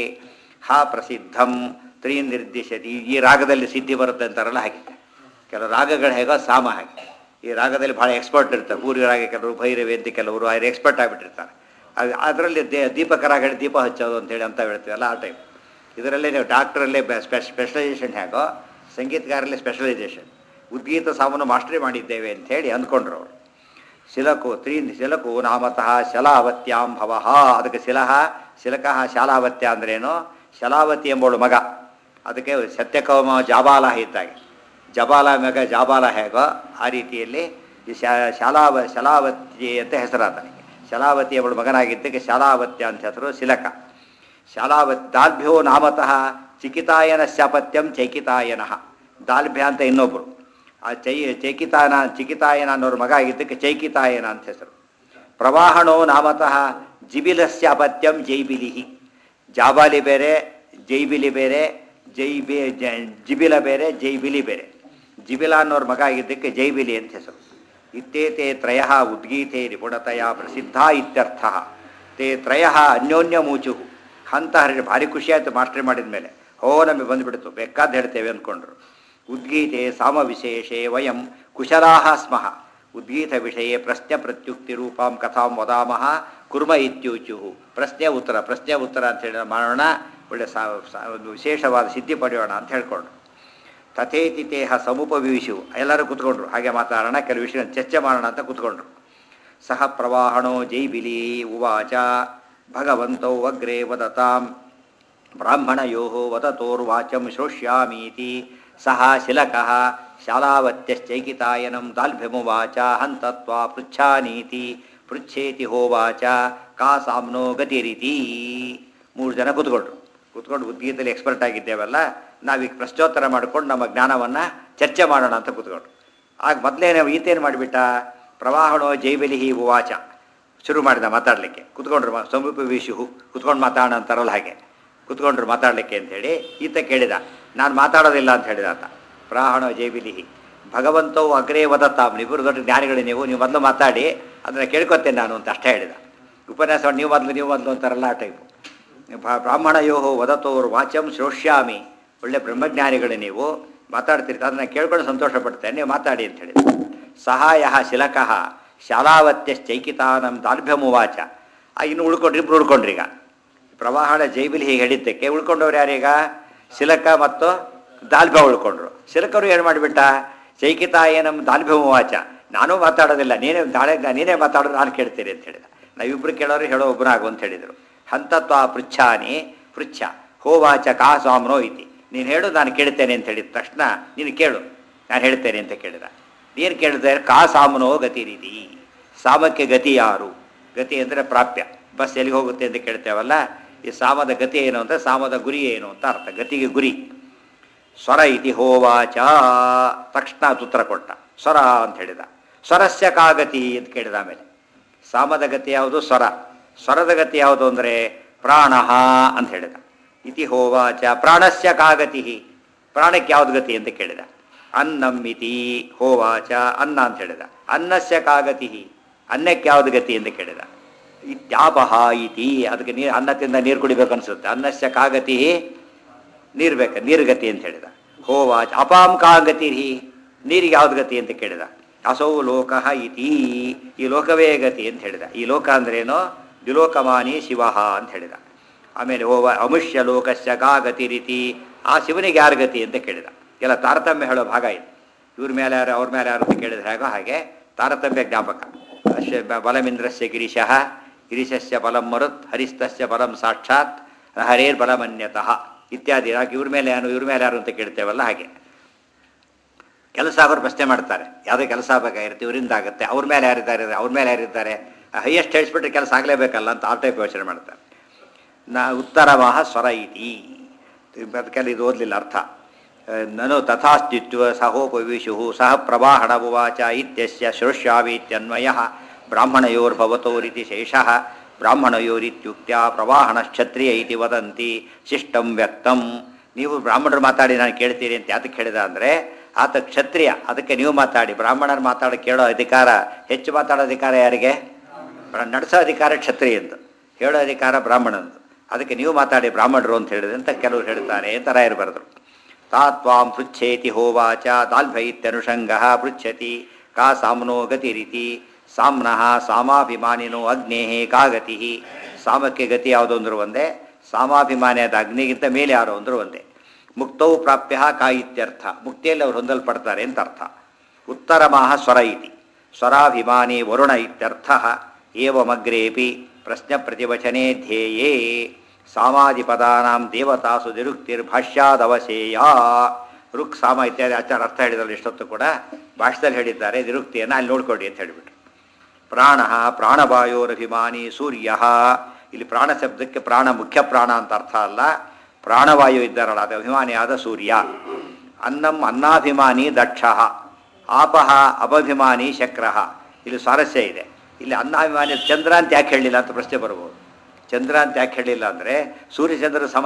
ಹಾ ಪ್ರಸಿದ್ಧಂ ತ್ರೀ ನಿರ್ದಿಶತಿ ಈ ರಾಗದಲ್ಲಿ ಸಿದ್ಧಿ ಬರುತ್ತೆ ಅಂತಾರಲ್ಲ ಹಾಗೆ ಕೆಲವು ರಾಗಗಳು ಹೇಗೋ ಸಾಮ ಹಾಗೆ ಈ ರಾಗದಲ್ಲಿ ಭಾಳ ಎಕ್ಸ್ಪರ್ಟ್ ಇರ್ತಾರೆ ಪೂರ್ವಿ ರಾಗ ಕೆಲವರು ಭೈರವಿ ಅಂತ ಕೆಲವರು ಅವ್ರು ಎಕ್ಸ್ಪರ್ಟ್ ಆಗಿಬಿಟ್ಟಿರ್ತಾರೆ ಅದರಲ್ಲಿ ದೇ ದೀಪಕ ರಾಗ ಹೇಳಿ ದೀಪ ಹಚ್ಚೋದು ಅಂತೇಳಿ ಅಂತ ಹೇಳ್ತೀವಲ್ಲ ಆ ಟೈಪ್ ಇದರಲ್ಲೇ ನೀವು ಡಾಕ್ಟ್ರಲ್ಲೇ ಸ್ಪೆಷಲೈಸೇಷನ್ ಹೇಗೋ ಸಂಗೀತಗಾರಲ್ಲೇ ಸ್ಪೆಷಲೈಸೇಷನ್ ಉದ್ಗೀತ ಸಾಮನ್ನು ಮಾಸ್ಟರಿ ಮಾಡಿದ್ದೇವೆ ಅಂಥೇಳಿ ಅಂದ್ಕೊಂಡ್ರು ಅವರು ಶಿಲಕು ತ್ರೀ ಶಿಲಕು ನಾಮತಃ ಶಲಾವತ್ಯಾಂ ಭವಃ ಅದಕ್ಕೆ ಶಿಲಹ ಶಿಲಕಃ ಶಾಲಾವತ್ಯ ಅಂದ್ರೇನು ಶಲಾವತಿ ಎಂಬಳು ಮಗ ಅದಕ್ಕೆ ಸತ್ಯಕೌಮ ಜಾಬಾಲ ಇದ್ದಾಗೆ ಜಬಾಲ ಮಗ ಜಾಬಾಲ ಹೇಗೋ ಆ ರೀತಿಯಲ್ಲಿ ಈ ಶಾ ಶಾಲಾವ ಶಲಾವತಿ ಅಂತ ಹೆಸರಾತನಿಗೆ ಶಲಾವತಿ ಎಂಬಳು ಮಗನಾಗಿದ್ದಕ್ಕೆ ಶಾಲಾವತ್ಯ ಅಂತ ಹೆಸರು ಶಿಲಕ ಶಾಲಾವತ್ ದಾಲ್ಭ್ಯೋ ನಾಮತಃ ಚಿಕಿತಾಯನ ಶಾಪತ್ಯಂ ಚೈಕಿತಾಯನಃ ದಾಲ್ಭ್ಯ ಅಂತ ಇನ್ನೊಬ್ಬರು ಆ ಚೈ ಚೈಕಿತಾಯನ ಚಿಕಿತಾಯನ ಅನ್ನೋರ ಮಗ ಆಗಿದ್ದಕ್ಕೆ ಚೈಕಿತಾಯನ ಅಂತ ಹೆಸರು ಪ್ರವಾಹಣೋ ನಾಮತಃ ಜಿಬಿಲಸ್ಯಾಪತ್ಯಂ ಜೈಬಿಲಿಹಿ ಜಾಬಾಲಿ ಬೇರೆ ಜೈಬಿಲಿ ಬೇರೆ ಜೈಬಿ ಜ- ಜಿಬಿಲ ಬೇರೆ ಜೈಬಿಲಿ ಬೇರೆ ಜಿಬಿಲ ಅನ್ನೋರ ಮಗ ಆಗಿದ್ದಕ್ಕೆ ಜೈಬಿಲಿ ಅಂತ ಹೆಸರು ಇತ್ತೇತೆ ತ್ರಯ ಉದ್ಗೀತೆ ನಿಪುಣತೆಯ ಪ್ರಸಿದ್ಧ ಇತ್ಯರ್ಥ ತೇ ತ್ರಯ ಅನ್ಯೋನ್ಯ ಮೂಚು ಹಂತ ಹರಿ ಭಾರಿ ಖುಷಿ ಆಯಿತು ಮಾಸ್ಟ್ರಿ ಮಾಡಿದ ಮೇಲೆ ಹೋ ನಮಗೆ ಬಂದುಬಿಡ್ತು ಬೇಕಾದ ಹೇಳ್ತೇವೆ ಅಂದ್ಕೊಂಡ್ರು ಉದ್ಗೀತೆ ಸಾಮ ವಿಶೇಷೇ ವಯಂ ಕುಶಲಾಹ ಸ್ಮಃ ಉದ್ಗೀತ ವಿಷಯ ಪ್ರಶ್ನೆ ಪ್ರತ್ಯುಕ್ತಿ ರೂಪಾಂ ಕಥಾಂ ವದಾಮಹ ಕುರ್ಮ ಇತ್ಯೂಚು ಪ್ರಶ್ನೆ ಉತ್ತರ ಪ್ರಶ್ನೆ ಉತ್ತರ ಅಂತ ಹೇಳಿ ಮಾಡೋಣ ಒಳ್ಳೆ ಸಾ ಸಾ- ಒಂದು ವಿಶೇಷವಾದ ಸಿದ್ಧಿ ಪಡೆಯೋಣ ಅಂತ ಹೇಳ್ಕೊಂಡ್ರು ತಥೇತಿ ದೇಹ ಸಮುಪವಿಶು ಎಲ್ಲರೂ ಕೂತ್ಕೊಂಡ್ರು ಹಾಗೆ ಮಾತಾಡೋಣ ಕೆಲವು ವಿಷಯ ಚರ್ಚೆ ಮಾಡೋಣ ಅಂತ ಕೂತ್ಕೊಂಡ್ರು ಸಹ ಪ್ರವಾಹಣೋ ಜೈಬಿಲಿ ಉವಾಚ ಭಗವಂತೌ ಅಗ್ರೆ ವದತಾಂ ಬ್ರಾಹ್ಮಣಯೋ ವದತೋರ್ವಾಚಂ ಶ್ರೋಷ್ಯಾಮೀತಿ ಸಹ ಶಿಲಕಃ ಶಾಲಾವತ್ಯಶ್ಚೈಕಿತಾಯನಂ ದಾಲ್ಭ್ಯಮುವಾಚ ಹಂತತ್ವಾ ಪೃಚ್ಛಾನೀತಿ ಪೃಚ್ಛೇತಿ ಹೋವಾಚ ಕಾ ಸಾಮ್ನೋ ಗತಿರಿತಿ ಮೂರು ಜನ ಕೂತ್ಕೊಂಡ್ರು ಕೂತ್ಕೊಂಡು ಉದ್ಗೀತದಲ್ಲಿ ಎಕ್ಸ್ಪರ್ಟ್ ಆಗಿದ್ದೇವಲ್ಲ ನಾವೀಗ ಪ್ರಶ್ನೋತ್ತರ ಮಾಡ್ಕೊಂಡು ನಮ್ಮ ಜ್ಞಾನವನ್ನು ಚರ್ಚೆ ಮಾಡೋಣ ಅಂತ ಕೂತ್ಕೊಂಡ್ರು ಆಗ ಮೊದಲೇ ನಾವು ಈತೇನು ಮಾಡಿಬಿಟ್ಟ ಪ್ರವಾಹಣೋ ಜೈಬಲಿಹಿ ಉವಾಚ ಶುರು ಮಾಡಿದ ಮಾತಾಡಲಿಕ್ಕೆ ಕುತ್ಕೊಂಡ್ರು ಮ- ಸಮೀಪ ವಿಷು ಕುತ್ಕೊಂಡು ಮಾತಾಡೋಣ ಅಂತಾರಲ್ಲ ಹಾಗೆ ಕುತ್ಕೊಂಡ್ರು ಮಾತಾಡಲಿಕ್ಕೆ ಅಂತೇಳಿ ಈತ ಕೇಳಿದ ನಾನು ಮಾತಾಡೋದಿಲ್ಲ ಅಂತ ಹೇಳಿದ ಆತ ಪ್ರಾಹಣ ಜೈಬಿಲಿಹಿ ಭಗವಂತವು ಅಗ್ರೇ ವದತ್ತಾಮ್ ಇಬ್ಬರು ದೊಡ್ಡ ಜ್ಞಾನಿಗಳು ನೀವು ನೀವು ಮೊದಲು ಮಾತಾಡಿ ಅದನ್ನು ಕೇಳ್ಕೊತೇನೆ ನಾನು ಅಂತ ಅಷ್ಟೇ ಹೇಳಿದ ಉಪನ್ಯಾಸ ನೀವು ಮೊದಲು ನೀವು ಮೊದಲು ಅಂತಾರಲ್ಲ ಆ ಟೈಪು ಭ- ಬ್ರಾಹ್ಮಣಯೋ ವದತೋರು ವಾಚಂ ಶ್ರೋಷ್ಯಾಮಿ ಒಳ್ಳೆ ಬ್ರಹ್ಮಜ್ಞಾನಿಗಳು ನೀವು ಮಾತಾಡ್ತೀರಿ ಅದನ್ನು ಕೇಳ್ಕೊಂಡು ಸಂತೋಷ ಪಡ್ತೇನೆ ನೀವು ಮಾತಾಡಿ ಅಂತ ಹೇಳಿದ ಸಹಾಯ ಶಿಲಕಃ ಶಾಲಾವತ್ಯಶ್ಚೈಕಿತಾನಂ ದಾರ್ಭ್ಯಮುವಾಚ ಆ ಇನ್ನು ಉಳ್ಕೊಂಡ್ರಿ ಇಬ್ರು ಉಳ್ಕೊಂಡ್ರೀಗ ಪ್ರವಾಹಣ ಜೈಬಿಲಿ ಹೀಗೆ ಹೇಳಿದ್ದಕ್ಕೆ ಉಳ್ಕೊಂಡವ್ರು ಯಾರೀಗ ಶಿಲಕ ಮತ್ತು ದಾಲ್ಭ್ಯ ಉಳ್ಕೊಂಡ್ರು ಶಿಲಕರು ಏನು ಮಾಡಿಬಿಟ್ಟ ಚೈಕಿತಾಯನಂ ದಾಲ್ಭ್ಯಮುವಾಚ ನಾನೂ ಮಾತಾಡೋದಿಲ್ಲ ನೀನೇ ನಾಳೆ ನೀನೇ ಮಾತಾಡೋದು ನಾನು ಕೇಳ್ತೀನಿ ಅಂತ ಹೇಳಿದ ನಾವಿಬ್ರು ಕೇಳೋರು ಹೇಳೋ ಒಬ್ಬನಾಗು ಅಂತ ಹೇಳಿದರು ಹಂತತ್ವ ಪೃಚ್ಛಾನಿ ಪೃಚ್ಛ ಹೋವಾಚ ಕಾ ಸ್ವಾಮ್ನೋ ಇತಿ ನೀನು ಹೇಳು ನಾನು ಕೇಳ್ತೇನೆ ಅಂತ ಹೇಳಿದ ತಕ್ಷಣ ನೀನು ಕೇಳು ನಾನು ಹೇಳ್ತೇನೆ ಅಂತ ಕೇಳಿದ ನೀನು ಕೇಳಿದ್ರೆ ಕಾ ಸಾಮನೋ ಗತಿ ರೀತಿ ಸಾಮಕ್ಕೆ ಗತಿ ಯಾರು ಗತಿ ಅಂದರೆ ಪ್ರಾಪ್ಯ ಬಸ್ ಎಲ್ಲಿಗೆ ಹೋಗುತ್ತೆ ಅಂತ ಕೇಳ್ತೇವಲ್ಲ ಈ ಸಾಮದ ಗತಿ ಏನು ಅಂತ ಸಾಮದ ಗುರಿ ಏನು ಅಂತ ಅರ್ಥ ಗತಿಗೆ ಗುರಿ ಸ್ವರ ಇತಿ ಹೋವಾಚ ತಕ್ಷಣ ಉತ್ತರ ಕೊಟ್ಟ ಸ್ವರ ಅಂತ ಹೇಳಿದ ಸ್ವರಸ್ಯ ಕಾಗತಿ ಅಂತ ಕೇಳಿದ ಆಮೇಲೆ ಸಾಮದ ಗತಿ ಯಾವುದು ಸ್ವರ ಸ್ವರದ ಗತಿ ಯಾವುದು ಅಂದರೆ ಪ್ರಾಣ ಅಂತ ಹೇಳಿದ ಇತಿ ಹೋವಾಚ ಪ್ರಾಣಸ್ಯ ಕಾಗತಿ ಪ್ರಾಣಕ್ಕೆ ಯಾವ್ದು ಗತಿ ಅಂತ ಕೇಳಿದ ಅನ್ನಂ ಇತಿ ಹೋವಾಚ ಅನ್ನ ಅಂತ ಹೇಳಿದ ಅನ್ನಸ್ಯ ಕಾಗತಿ ಅನ್ನಕ್ಕೆ ಯಾವ್ದು ಗತಿ ಅಂತ ಕೇಳಿದ ಇತ್ಯಾಪಹ ಇತಿ ಅದಕ್ಕೆ ನೀರು ಅನ್ನ ತಿಂದ ನೀರು ಕುಡಿಬೇಕು ಅನ್ಸುತ್ತೆ ಅನ್ನಸ್ಯ ಕಾಗತಿ ನೀರು ಬೇಕು ನೀರು ಗತಿ ಅಂತ ಹೇಳಿದ ಹೋವಾಚ ಅಪಾಂ ಕಾ ಗತಿರ್ಹಿ ನೀರಿಗೆ ಯಾವ್ದು ಗತಿ ಅಂತ ಕೇಳಿದ ಅಸೌ ಲೋಕ ಇತಿ ಈ ಲೋಕವೇ ಗತಿ ಅಂತ ಹೇಳಿದ ಈ ಲೋಕ ಅಂದ್ರೇನೋ ದ್ವಿಲೋಕಮಾನಿ ಶಿವ ಅಂತ ಹೇಳಿದ ಆಮೇಲೆ ಓವ ಅಮುಷ್ಯ ಲೋಕಸ್ಯ ಗಾ ಗತಿ ರೀತಿ ಆ ಶಿವನಿಗೆ ಯಾರ ಗತಿ ಅಂತ ಕೇಳಿದ ಎಲ್ಲ ತಾರತಮ್ಯ ಹೇಳೋ ಭಾಗ ಇದೆ ಇವ್ರ ಮೇಲೆ ಯಾರು ಅವ್ರ ಮೇಲೆ ಯಾರು ಅಂತ ಕೇಳಿದ್ರೆ ಹೇಗೋ ಹಾಗೆ ತಾರತಮ್ಯ ಜ್ಞಾಪಕ ಅಶ್ಯ ಬ- ಬಲಮಿಂದ್ರಸ್ಯ ಗಿರೀಶಃ ಗಿರೀಶಸ್ಯ ಬಲಂ ಮರುತ್ ಹರಿಸ್ತಸ್ಯ ಬಲಂ ಸಾಕ್ಷಾತ್ ಹರೇರ್ ಬಲಮನ್ಯತಃ ಇತ್ಯಾದಿ ಯಾಕೆ ಇವ್ರ ಮೇಲೆ ಯಾರು ಇವ್ರ ಮೇಲೆ ಯಾರು ಅಂತ ಕೇಳ್ತೇವಲ್ಲ ಹಾಗೆ ಕೆಲಸ ಆಗೋರು ಪ್ರಶ್ನೆ ಮಾಡ್ತಾರೆ ಯಾವುದೇ ಕೆಲಸ ಬೇಕಾಗಿರುತ್ತೆ ಇವರಿಂದ ಆಗುತ್ತೆ ಅವ್ರ ಮೇಲೆ ಯಾರಿದ್ದಾರೆ ಅವ್ರ ಮೇಲೆ ಯಾರಿದ್ದಾರೆ ಹೈಯೆಸ್ಟ್ ಹೇಳಿಸ್ಬಿಟ್ರೆ ಕೆಲಸ ಆಗಲೇಬೇಕಲ್ಲ ಅಂತ ಆ ಟೈಪ್ ಯೋಚನೆ ಮಾಡ್ತಾರೆ ನಾ ಉತ್ತರವಾಹ ಸ್ವರ ಇತಿ ಅದಕ್ಕೆಲ್ಲ ಇದು ಓದಲಿಲ್ಲ ಅರ್ಥ ನನು ತಥಾಸ್ತಿತ್ವ ಸಹೋಪವಿಶು ಸಹ ಪ್ರವಾಹಣ ಉವಾಚ ಇತ್ಯಸ್ಯ ಶ್ರೋಷ್ಯಾವೀತ್ಯನ್ವಯ ಬ್ರಾಹ್ಮಣಯೋರ್ಭವತೋರಿತಿ ಶೇಷಃ ಬ್ರಾಹ್ಮಣಯೋರಿತ್ಯುಕ್ತ್ಯ ಪ್ರವಾಹಣಶ್ಕ್ಷತ್ರಿಯ ಇತಿ ವದಂತಿ ಶಿಷ್ಟಂ ವ್ಯಕ್ತಂ ನೀವು ಬ್ರಾಹ್ಮಣರು ಮಾತಾಡಿ ನಾನು ಕೇಳ್ತೀರಿ ಅಂತ ಯಾತಕ್ಕೆ ಹೇಳಿದ ಅಂದರೆ ಆತ ಕ್ಷತ್ರಿಯ ಅದಕ್ಕೆ ನೀವು ಮಾತಾಡಿ ಬ್ರಾಹ್ಮಣರು ಮಾತಾಡಿ ಕೇಳೋ ಅಧಿಕಾರ ಹೆಚ್ಚು ಮಾತಾಡೋ ಅಧಿಕಾರ ಯಾರಿಗೆ ಬ್ರ- ನಡೆಸೋ ಅಧಿಕಾರ ಕ್ಷತ್ರಿಯಂದು ಹೇಳೋ ಅಧಿಕಾರ ಬ್ರಾಹ್ಮಣಂದು ಅದಕ್ಕೆ ನೀವು ಮಾತಾಡಿ ಬ್ರಾಹ್ಮಣರು ಅಂತ ಹೇಳಿದ್ರೆ ಅಂತ ಕೆಲವರು ಹೇಳ್ತಾರೆ ಅಂತ ರಾಯರು ಬರೆದರು ತಾತ್ವಾಂ ಪೃಚ್ಛೇತಿ ಹೋವಾಚ ದಾಲ್ಭೈತ್ಯನುಷಂಗ ಪೃಚ್ಛತಿ ಕಾ ಸಾಮ್ನೋ ಗತಿರಿತಿ ಸಾಮ್ನಃ ಸಾಮಾಭಿಮಾನಿನೋ ಅಗ್ನೇಹೇ ಕಾ ಗತಿ ಸಾಮಕ್ಕೆ ಗತಿ ಯಾವುದೋ ಅಂದ್ರು ಒಂದೇ ಸಾಮಾಭಿಮಾನಿ ಆದ ಅಗ್ನಿಗಿಂತ ಮೇಲೆ ಯಾರೋ ಅಂದ್ರು ಒಂದೇ ಮುಕ್ತವು ಪ್ರಾಪ್ಯ ಕಾ ಇತ್ಯರ್ಥ ಮುಕ್ತಿಯಲ್ಲಿ ಅವ್ರು ಹೊಂದಲ್ಪಡ್ತಾರೆ ಅಂತ ಅರ್ಥ ಉತ್ತರಮಾಹ ಸ್ವರ ಇತಿ ಸ್ವರಾಭಿಮಾನಿ ವರುಣ ಇತ್ಯರ್ಥ ಏವಮಗ್ರೇಪಿ ಪ್ರಶ್ನೆ ಪ್ರತಿವಚನೆ ಧ್ಯೇಯೇ ಸಾಮಾಧಿಪದಾನಾಂ ದೇವತಾಸು ನಿರುಕ್ತಿರ್ಭಾಷ್ಯಾದವಶೇಯ ರುಕ್ ಸಾಮ ಇತ್ಯಾದಿ ಆಚಾರ ಅರ್ಥ ಹೇಳಿದ್ರಲ್ಲ ಇಷ್ಟೊತ್ತು ಕೂಡ ಭಾಷ್ಯದಲ್ಲಿ ಹೇಳಿದ್ದಾರೆ ನಿರುಕ್ತಿಯನ್ನು ಅಲ್ಲಿ ನೋಡ್ಕೊಡಿ ಅಂತ ಹೇಳಿಬಿಟ್ರು ಪ್ರಾಣ ಪ್ರಾಣವಾಯೋರಭಿಮಾನಿ ಸೂರ್ಯ ಇಲ್ಲಿ ಪ್ರಾಣ ಶಬ್ದಕ್ಕೆ ಪ್ರಾಣ ಮುಖ್ಯ ಪ್ರಾಣ ಅಂತ ಅರ್ಥ ಅಲ್ಲ ಪ್ರಾಣವಾಯು ಇದ್ದಾರಲ್ಲ ಅದು ಅಭಿಮಾನಿಯಾದ ಸೂರ್ಯ ಅನ್ನಂ ಅನ್ನಾಭಿಮಾನಿ ದಕ್ಷ ಆಪಹ ಅಪಭಿಮಾನಿ ಶಕ್ರಃ ಇಲ್ಲಿ ಸ್ವಾರಸ್ಯ ಇದೆ ಇಲ್ಲಿ ಅನ್ನಾಭಿಮಾನಿ ಚಂದ್ರ ಅಂತ ಯಾಕೆ ಹೇಳಲಿಲ್ಲ ಅಂತ ಪ್ರಶ್ನೆ ಬರ್ಬೋದು ಚಂದ್ರ ಅಂತ ಯಾಕೆ ಹೇಳಲಿಲ್ಲ ಅಂದರೆ ಸೂರ್ಯಚಂದ್ರ ಸಮ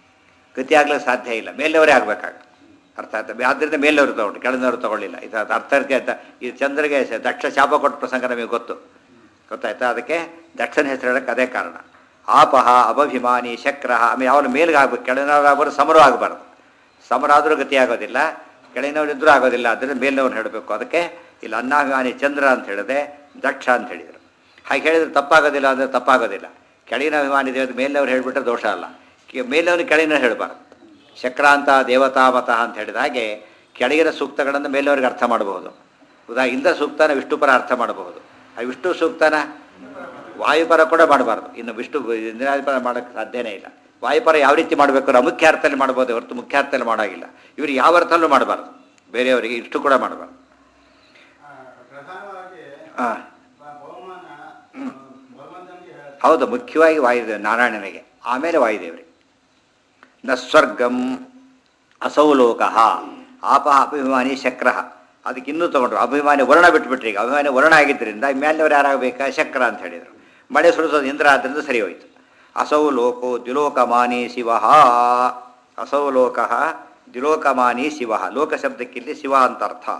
ಗತಿ ಆಗ್ಲಿಕ್ಕೆ ಸಾಧ್ಯ ಇಲ್ಲ ಮೇಲವರೇ ಆಗಬೇಕಾಗ ಅರ್ಥ ಆಯ್ತಾ ಆದ್ದರಿಂದ ಮೇಲವರು ತಗೊಂಡು ಕೆಳದವರು ತಗೊಳ್ಳಿಲ್ಲ ಇದು ಅದು ಅರ್ಥಕ್ಕೆ ಅಂತ ಈ ಚಂದ್ರಗೆ ಸ- ದಕ್ಷ ಶಾಪ ಕೊಟ್ಟ ಪ್ರಸಂಗ ನಮಗೆ ಗೊತ್ತು ಗೊತ್ತಾಯ್ತಾ ಅದಕ್ಕೆ ದಕ್ಷನ ಹೆಸರು ಹೇಳಕ್ಕೆ ಅದೇ ಕಾರಣ ಆಪಹ ಅಪಭಿಮಾನಿ ಶಕ್ರಹ ಆಮೇಲೆ ಅವನ ಮೇಲ್ಗೆ ಆಗ್ಬೇಕು ಕೆಳಗಿನವರಾಗೋರು ಸಮರು ಆಗಬಾರ್ದು ಸಮರ ಆದರೂ ಗತಿ ಆಗೋದಿಲ್ಲ ಕೆಳಗಿನವ್ರು ಇದ್ರೂ ಆಗೋದಿಲ್ಲ ಆದ್ದರಿಂದ ಮೇಲಿನವ್ರು ಹೇಳಬೇಕು ಅದಕ್ಕೆ ಇಲ್ಲಿ ಅನ್ನಾಭಿಮಾನಿ ಚಂದ್ರ ಅಂತ ಹೇಳಿದೆ ದಕ್ಷ ಅಂತ ಹೇಳಿದರು ಹಾಗೆ ಹೇಳಿದ್ರೆ ತಪ್ಪಾಗೋದಿಲ್ಲ ಅಂದರೆ ತಪ್ಪಾಗೋದಿಲ್ಲ ಕೆಳಗಿನ ಅಭಿಮಾನಿ ದೇವದ ಮೇಲಿನವ್ರು ಹೇಳಿಬಿಟ್ರೆ ದೋಷ ಅಲ್ಲ ಕೆ- ಮೇಲವನು ಕೆಳಗಿನ ಹೇಳಬಾರ್ದು ಶಕ್ರಾಂತ ದೇವತಾಮತ ಅಂತ ಹೇಳಿದ ಹಾಗೆ ಕೆಳಗಿನ ಸೂಕ್ತಗಳನ್ನು ಮೇಲವರಿಗೆ ಅರ್ಥ ಮಾಡಬಹುದು ಉದಾ ಇಂದ್ರ ಸೂಕ್ತನ ವಿಷ್ಣುಪರ ಅರ್ಥ ಮಾಡಬಹುದು ಆ ವಿಷ್ಣು ಸೂಕ್ತನ ವಾಯುಪರ ಕೂಡ ಮಾಡಬಾರ್ದು ಇನ್ನು ವಿಷ್ಣು ಇಂದ್ರಾದಿಪರ ಮಾಡೋಕ್ಕೆ ಸಾಧ್ಯನೇ ಇಲ್ಲ ವಾಯುಪರ ಯಾವ ರೀತಿ ಮಾಡಬೇಕು ನಾವು ಮುಖ್ಯ ಅರ್ಥದಲ್ಲಿ ಮಾಡ್ಬೋದು ಹೊರತು ಮುಖ್ಯ ಅರ್ಥದಲ್ಲಿ ಮಾಡೋಂಗಿಲ್ಲ ಇವರು ಯಾವ ಅರ್ಥಲ್ಲೂ ಮಾಡಬಾರ್ದು ಬೇರೆಯವರಿಗೆ ಇಷ್ಟು ಕೂಡ ಮಾಡಬಾರ್ದು
ಆ, ಪ್ರಧಾನವಾಗಿ
ಹಾ.
ಬ- ಬಹುಮಾನ ಭಗವಂತನಿಗೆ ಹೇಳುತ್ತೆ
ಹೌದು ಮುಖ್ಯವಾಗಿ ವಾಯುದೇವ ನಾರಾಯಣನಿಗೆ ಆಮೇಲೆ ವಾಯುದೇವರಿಗೆ ನ ಸ್ವರ್ಗಂ ಅಸೌಲೋಕ ಆಪ ಅಭಿಮಾನಿ ಶಕ್ರ ಅದಕ್ಕೆ ಇನ್ನೂ ತಗೊಂಡ್ರು ಅಭಿಮಾನಿ ವರ್ಣ ಬಿಟ್ಬಿಟ್ರಿ ಈಗ ಅಭಿಮಾನಿ ವರ್ಣ ಆಗಿದ್ದರಿಂದ ಮೇಲಿನವ್ರು ಯಾರಾಗಬೇಕಾ ಶಕ್ರ ಅಂತ ಹೇಳಿದರು ಮಳೆ ಸುರಿಸೋದು ಇಂದ್ರ ಆದ್ದರಿಂದ ಸರಿ ಹೋಯಿತು ಅಸೌ ಲೋಕೋ ದ್ವಿಲೋಕಮಾನಿ ಶಿವ ಅಸೌ ಲೋಕ ದ್ವಿಲೋಕಮಾನಿ ಶಿವ ಲೋಕ ಶಬ್ದಕ್ಕಿಲ್ಲಿ ಶಿವ ಅಂತ ಅರ್ಥ